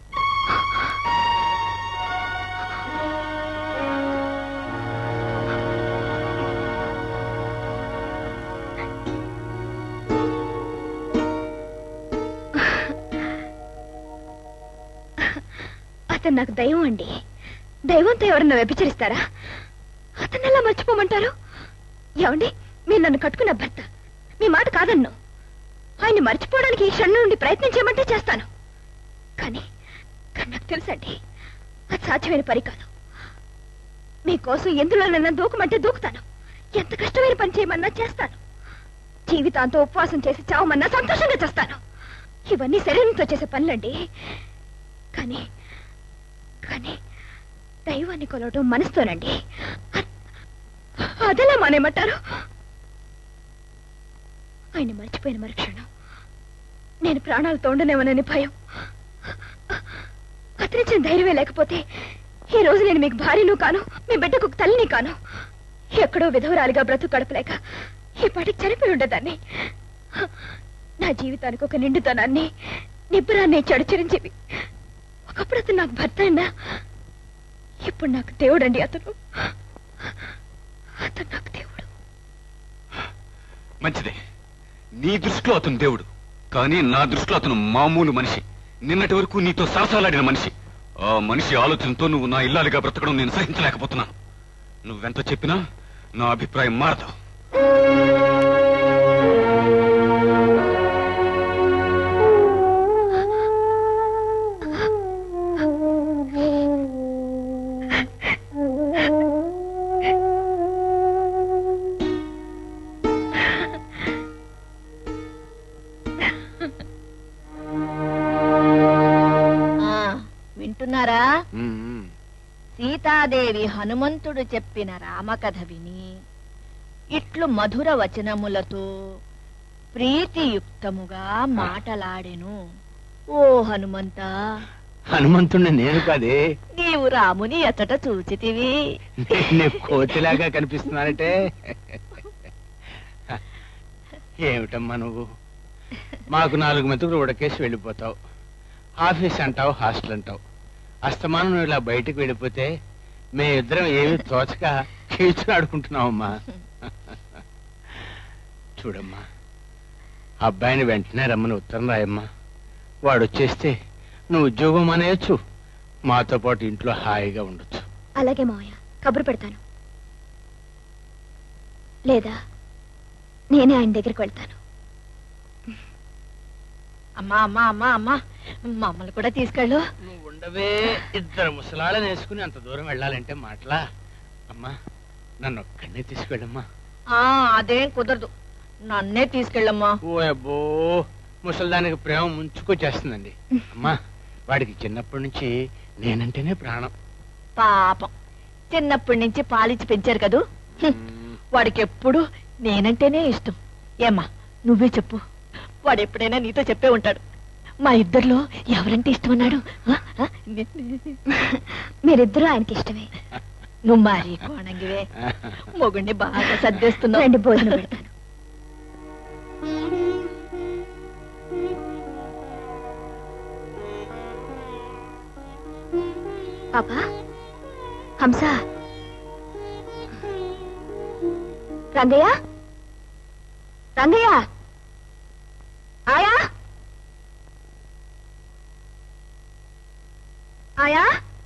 అతను నాకు దైవం అండి దైవంతో ఎవరన్నా వ్యభిచరిస్తారా అతన్ని ఎలా మర్చిపోమంటారు ఏమండి మీరు నన్ను కట్టుకున్న భర్త మీ మాట కాదన్ను ఆయన్ని మర్చిపోవడానికి ఈ క్షణం నుండి ప్రయత్నం చేయమంటే చేస్తాను కానీ కానీ నాకు తెలుసండి అది సాధ్యమైన పని కాదు మీకోసం ఎందులోనైనా దూకమంటే దూకుతాను ఎంత కష్టమైన పని చేయమన్నా చేస్తాను జీవితాంతో ఉపవాసం చేసి చావమన్నా సంతోషంగా చేస్తాను ఇవన్నీ శరీరంతో చేసే పనులండి కానీ కానీ దైవాన్ని కొలవటం మనసుతోనండి అ- అదెలా మానేమంటారు ఆయన మర్చిపోయిన మరుక్షణం నేను ప్రాణాలతో ఉండనేమోనని భయం అతనిచ్చిన ధైర్యమే లేకపోతే ఈ రోజు నేను మీకు భార్యను కాను మీ బిడ్డకు ఒక తల్లిని కాను ఎక్కడో విధవరాలిగా బ్రతుకు గడపలేక ఈ పాటికి చనిపోయి ఉండేదాన్ని నా జీవితానికి ఒక నిండుతనాన్ని నిబ్బరాన్ని చెడు చిరంజీవి ఒకప్పుడు అతను నాకు భర్త అయినా ఇప్పుడు నాకు దేవుడండి అతను అతను నాకు దేవుడు మంచిదే నీ దృష్టిలో అతను దేవుడు కానీ నా దృష్టిలో అతను మామూలు మనిషి నిన్నటి వరకు నీతో సరసాలాడిన మనిషి ఆ మనిషి ఆలోచనతో నువ్వు నా ఇల్లాలిగా బ్రతకడం నేను సహించలేకపోతున్నాను నువ్వెంత చెప్పినా నా అభిప్రాయం మారదు ఆ, వింటున్నారా సీతాదేవి హనుమంతుడు చెప్పిన రామకథ విని ఇట్లు మధుర వచనములతో ప్రీతియుక్తముగా మాటలాడెను ఓ హనుమంత హనుమంతుణ్ణి నేను కాదే నీవు రాముని ఎచ్చట చూచితివి నేను కోతిలాగా కనిపిస్తున్నానంటే ఏమిటమ్మా నువ్వు మాకు నాలుగు మెతుకులు ఉడకేసి వెళ్ళిపోతావు ఆఫీస్ అంటావు హాస్టల్ అంటావు అస్తమానం నువ్వు ఇలా బయటికి వెళ్ళిపోతే మేమిద్దరం ఏమి తోచక కీచులాడుకుంటున్నావమ్మా చూడమ్మా అబ్బాయిని వెంటనే రమ్మని ఉత్తరం రాయమ్మా వాడు వచ్చేస్తే నువ్వు ఉద్యోగం అనేయచ్చు మాతో పాటు ఇంట్లో హాయిగా ఉండొచ్చు అలాగే మావయ్య కబురు పెడతాను లేదా నేనే ఆయన దగ్గరికి వెళ్తాను అమ్మా అమ్మా అమ్మా అమ్మా మమ్మల్ని కూడా తీసుకెళ్ళు నువ్వు ఉండవే ఇద్దరు ముసలాళ్ళని వేసుకుని అంత దూరం వెళ్ళాలంటే మాటలా అమ్మా నన్ను ఒక్కడనే తీసుకెళ్ళమ్మా ఆ అదేం కుదరదు నన్నే తీసుకెళ్ళమ్మా ఓ అబ్బో ముసలిదానికి ప్రేమ ముంచుకొచ్చేస్తుందండి అమ్మా వాడికి చిన్నప్పటి నుంచి నేనంటేనే ప్రాణం పాపం చిన్నప్పటి నుంచి పాలిచ్చి పెంచారు కదూ హ్మ్. వాడికి ఎప్పుడు నేనంటేనే ఇష్టం ఏమ్మా నువ్వే చెప్పు వాడు ఎప్పుడైనా నీతో చెప్పే ఉంటాడు మా ఇద్దరిలో ఎవరంటే ఇష్టం అన్నాడు ఆ? ఆ? మీరిద్దరూ ఆయనకి ఇష్టమే నువ్వు మరీ కోణంగివే మొగుణ్ణి బాగా సర్దేస్తున్నావు రండి భోజనం పెడతాను పాపా హంస రంగయ్య రంగయ్య ఆయా ఆయా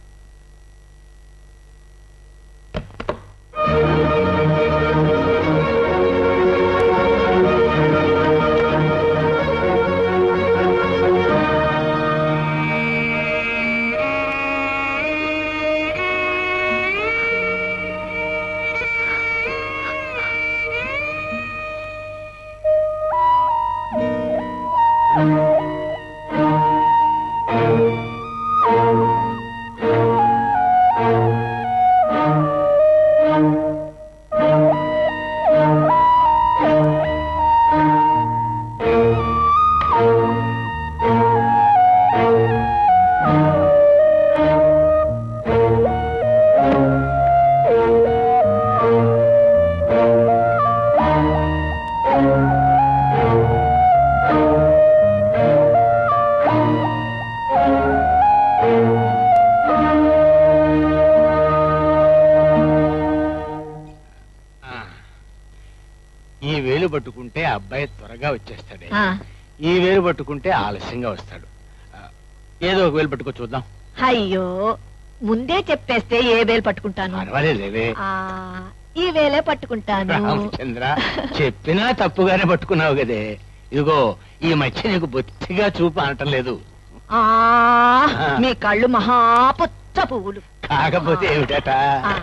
ఈ వేలు పట్టుకుంటే ఆ అబ్బాయి త్వరగా వచ్చేస్తాడే ఆ. ఈ వేలు పట్టుకుంటే ఆలస్యంగా వస్తాడు ఆ, ఏదో ఒక వేలు పట్టుకో చూద్దాం అయ్యో ముందే చెప్పేస్తే ఏ వేలు పట్టుకుంటాను పర్వాలేదేవే ఆ ఈ వేలే పట్టుకుంటాను రామచంద్ర చెప్పినా తప్పుగానే పట్టుకున్నావు కదే ఇదిగో ఈ మధ్య నీకు బొత్తిగా చూపు అనటం లేదు ఆ మీ కళ్ళు మహాపుచ్చ పువ్వులు కాకపోతే ఏమిటట ఆ.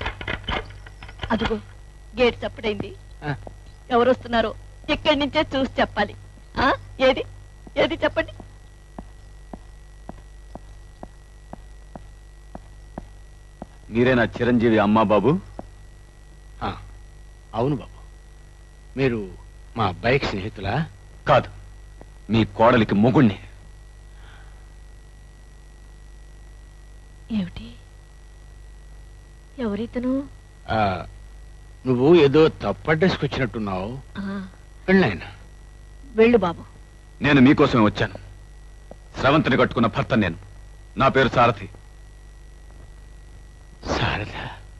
అదిగో గేట్ చప్పుడైంది ఆ. ఎవరు వస్తున్నారో ఇక్కడి నుంచే చూసి చెప్పాలి ఆ ఏది ఏది చెప్పండి మీరే నా చిరంజీవి అమ్మా బాబు ఆ, అవును బాబు మీరు మా అబ్బాయికి స్నేహితులా కాదు మీ కోడలికి మొగుణ్ణి ఏమిటి ఎవరితను ఆ, నువ్వు ఏదో తప్పడ్డేసుకు వచ్చినట్టున్నావు ఆ, వెళ్ళాయన వెళ్ళు బాబు నేను మీకోసమే వచ్చాను స్రవంతిని కట్టుకున్న భర్త నేను నా పేరు సారథి శారద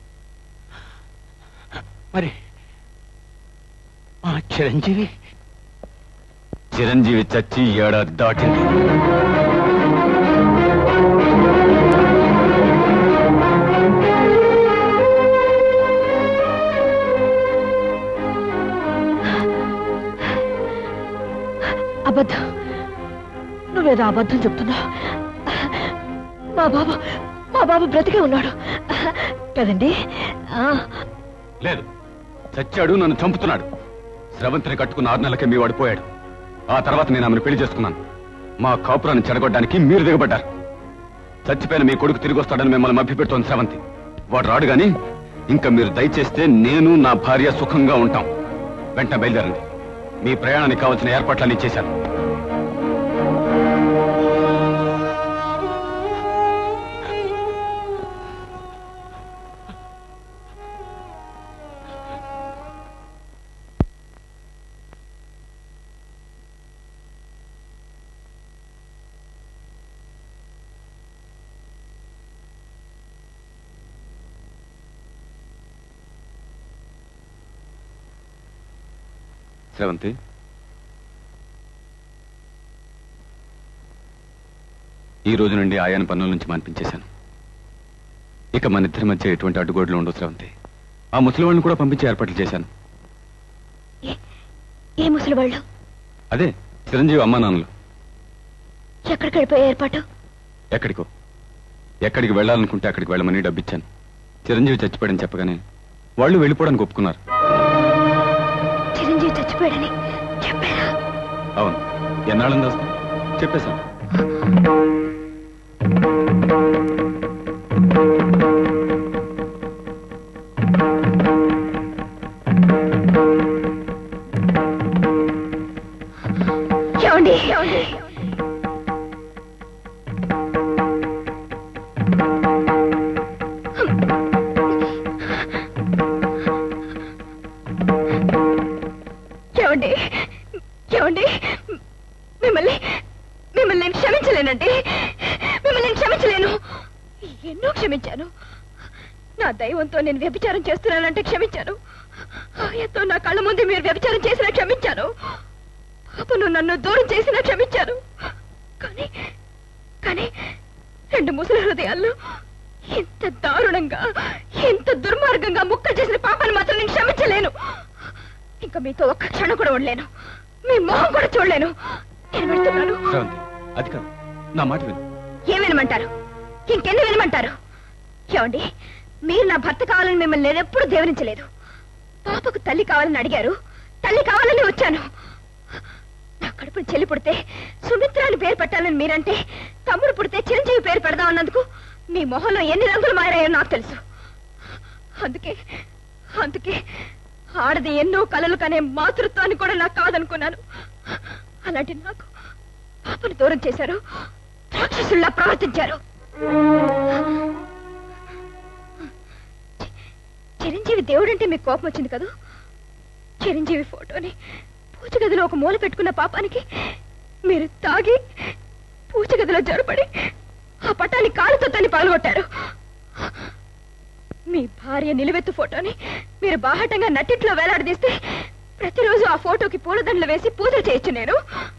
మరి మా చిరంజీవి చిరంజీవి చచ్చి ఏడాది దాటింది అబద్ధం నువ్వేదో అబద్ధం చెప్తున్నావు మా బాబు మా బాబు బ్రతికే ఉన్నాడు కదండి ఆ, లేదు చచ్చాడు నన్ను చంపుతున్నాడు స్రవంతిని కట్టుకున్న ఆరు నెలలకే మీ వాడిపోయాడు ఆ తర్వాత నేను ఆమెను పెళ్లి చేసుకున్నాను మా కాపురాన్ని చెడగొట్టడానికి మీరు దిగబడ్డారు చచ్చిపోయిన మీ కొడుకు తిరిగి వస్తాడని మిమ్మల్ని మభ్యపెడుతోంది స్రవంతి వాడు రాడు గాని ఇంకా మీరు దయచేస్తే నేను నా భార్య సుఖంగా ఉంటాం వెంటనే బయలుదేరండి మీ ప్రయాణానికి కావాల్సిన ఏర్పాట్లన్నీ చేశాను స్రవంతి ఈ రోజు నుండి ఆయాన పనుల నుంచి మాన్పించేశాను ఇక మన ఇద్దరి మధ్య ఎటువంటి అడ్డుగోడలు ఉండవు స్రవంతి ఆ ముసలివాళ్ళని కూడా పంపించి ఏర్పాట్లు చేశాను ఏ ముసలివాళ్ళు అదే చిరంజీవి అమ్మా నాన్నలు ఎక్కడికి వెళ్ళిపోయే ఏర్పాటు ఎక్కడికో ఎక్కడికి వెళ్ళాలనుకుంటే అక్కడికి వెళ్ళమని డబ్బిచ్చాను చిరంజీవి చచ్చిపోయాడని చెప్పగానే వాళ్ళు వెళ్ళిపోవడానికి ఒప్పుకున్నారు చిరంజీవి చచ్చిపోయాడని చెప్పారా అవును ఎన్నాళ్ళని దాస్తాం చెప్పేశాను ఏమండి ఏమండి ఏమండి ఏమండి మిమ్మల్ని మిమ్మల్ని నేను క్షమించలేనండి మిమ్మల్ని నేను క్షమించలేను ఎన్నో క్షమించాను నా దైవంతో నేను వ్యభిచారం చేస్తున్నానంటే క్షమించాను ఆయనతో నా కళ్ళ ముందు మీరు వ్యభిచారం చేసినా క్షమించాను పాపను నన్ను దూరం చేసినా క్షమించాను కానీ కానీ రెండు ముసలి హృదయాల్లో ఇంత దారుణంగా ఇంత దుర్మార్గంగా ముక్క చేసిన పాపాన్ని మాత్రం నేను క్షమించలేను ఇంకా మీతో ఒక్క క్షణం కూడా ఉండలేను మీ మొహం కూడా చూడలేను నేను పెడుతున్నాను శ్రవంతి అది కాదు నా మాట విను ఏం వినమంటారు ఇంకెన్ని వినమంటారు ఏమండి మీరు నా భర్త కావాలని మిమ్మల్ని నేను ఎప్పుడు దేవరించలేదు పాపకు తల్లి కావాలని అడిగారు తల్లి కావాలని వచ్చాను నా కడుపుని చెల్లి పుడితే సుమిత్రాని పేరు పెట్టాలని మీరంటే తమ్ముడు పుడితే చిరంజీవి పేరు పెడదాం అన్నందుకు మీ మొహంలో ఎన్ని రంగులు మారాయో నాకు తెలుసు అందుకే అందుకే ఆడది ఎన్నో కలలు కనే మాతృత్వాన్ని కూడా నాకు కాదనుకున్నాను అలాంటి నాకు పాపను దూరం చేశారు రాక్షసుల్లా ప్రవర్తించారు చి- చిరంజీవి దేవుడంటే మీకు కోపం వచ్చింది కదూ చిరంజీవి ఫోటోని పూజ గదిలో ఒక మూల పెట్టుకున్న పాపానికి మీరు తాగి పూజ గదిలో జరపడి ఆ పటాన్ని కాలుతో తన్ని పగలగొట్టారు మీ భార్య నిలువెత్తు ఫోటోని మీరు బాహటంగా నట్టిట్లో వేలాడదీస్తే ప్రతిరోజు ఆ ఫోటోకి పూలదండలు వేసి పూజలు చేయొచ్చు నేను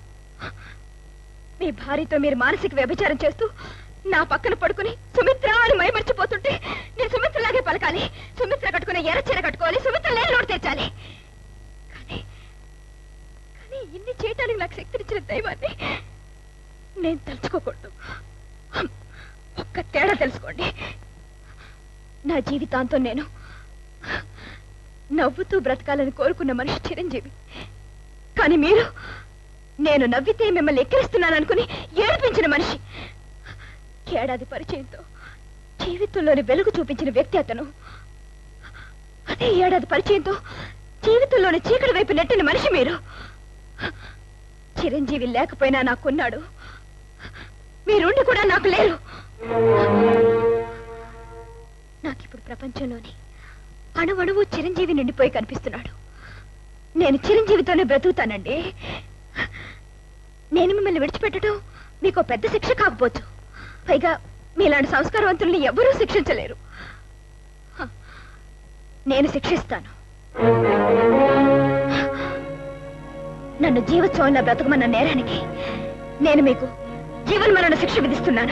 మీ భార్యతో మీరు మానసిక వ్యభిచారం చేస్తూ నా పక్కన పడుకుని సుమిత్ర అని మైమర్చిపోతుంటే నేను సుమిత్రలాగే పలకాలి సుమిత్ర కట్టుకునే ఎర్ర చీర కట్టుకోవాలి సుమిత్ర లేని నోటు తెచ్చాలి కానీ కానీ ఇన్ని చేయటానికి నాకు శక్తినిచ్చిన దైవాన్ని నేను తలుచుకోకూడదు ఒక్క తేడా తెలుసుకోండి నా జీవితాంతం నేను నవ్వుతూ బ్రతకాలని కోరుకున్న మనిషి చిరంజీవి కానీ మీరు నేను నవ్వితే మిమ్మల్ని ఎక్కిరిస్తున్నాననుకుని ఏడిపించిన మనిషి ఏడాది పరిచయంతో జీవితంలోని వెలుగు చూపించిన వ్యక్తి అతను అదే ఏడాది పరిచయంతో జీవితంలోని చీకటి వైపు నెట్టిన మనిషి మీరు చిరంజీవి లేకపోయినా నాకున్నాడు మీరుండి కూడా నాకు లేరు నాకిప్పుడు ప్రపంచంలోని అణువణువు చిరంజీవి నిండిపోయి కనిపిస్తున్నాడు నేను చిరంజీవితోనే బ్రతుకుతానండి నేను మిమ్మల్ని విడిచిపెట్టడం మీకు పెద్ద శిక్ష కాకపోవచ్చు పైగా మీలాంటి సంస్కారవంతుల్ని ఎవరూ శిక్షించలేరు హ, నేను శిక్షిస్తాను నన్ను జీవోత్సవంలో బ్రతకమన్న నేరానికి నేను మీకు జీవన్మరణ శిక్ష విధిస్తున్నాను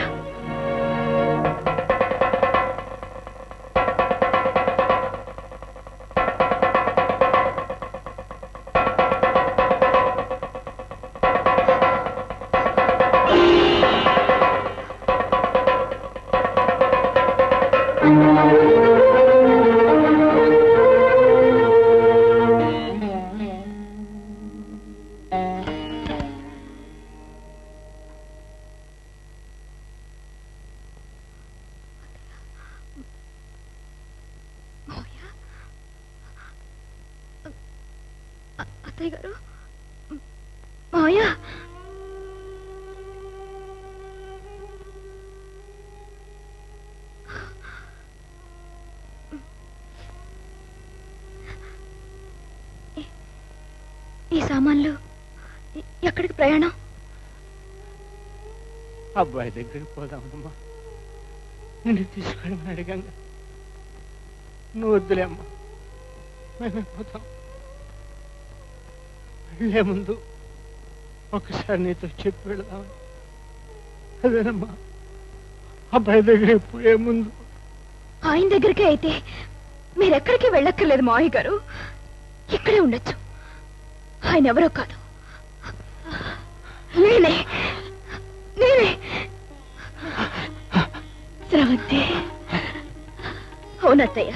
అత్తయ్య గారు మావయ్య ఈ- ఈ సామాన్లు ఎ- ఎక్కడికి ప్రయాణం అబ్బాయి దగ్గరికి పోదామమ్మా నిన్ను తీసుకెళ్ళమని అడిగాంగా నువ్వు వద్దులేమ్మా మేమే పోతాం వెళ్ళే ముందు ఒకసారి నీతో చెప్పి వెళదామని అదేనమ్మా అబ్బాయి దగ్గరికి పోయే ముందు ఆయన దగ్గరికి అయితే మీరెక్కడికి వెళ్ళక్కర్లేదు మావయ్య గారు ఇక్కడే ఉండొచ్చు ఆయన ఎవరో కాదు నేనే నేనే స్రవంతి అవునత్తయ్య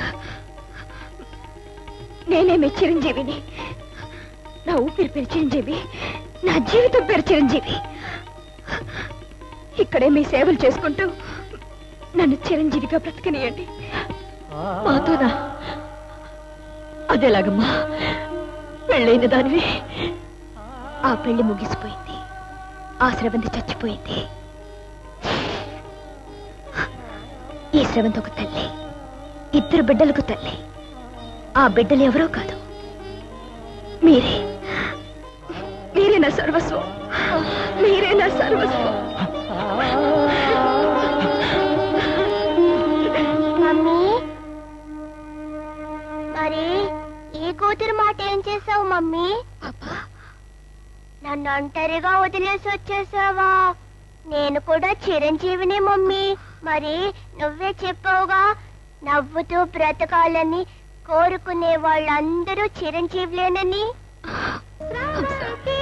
నేనే మీ చిరంజీవిని నా ఊపిరి పేరు చిరంజీవి నా జీవితం పేరు చిరంజీవి ఇక్కడే మీ సేవలు చేసుకుంటూ నన్ను చిరంజీవిగా బ్రతకనియండి మాతోనా అదేలాగమ్మా పెళ్ళైన దానివి ఆ పెళ్లి ముగిసిపోయింది ఆ స్రవంతి చచ్చిపోయింది ఈ స్రవంతి ఒక తల్లి ఇద్దరు బిడ్డలకు తల్లి ఆ బిడ్డలు ఎవరో కాదు మీరే మీరే నా సర్వస్వం మీరే నా సర్వస్వం మమ్మీ మరి ఈ కూతురు మాట ఏం చేసావు మమ్మీ నన్ను ఒంటరిగా వదిలేసి వచ్చేసావా నేను కూడా చిరంజీవిని మమ్మీ మరి నువ్వే చెప్పావుగా నవ్వుతూ బ్రతకాలని కోరుకునే వాళ్ళందరూ చిరంజీవులేనని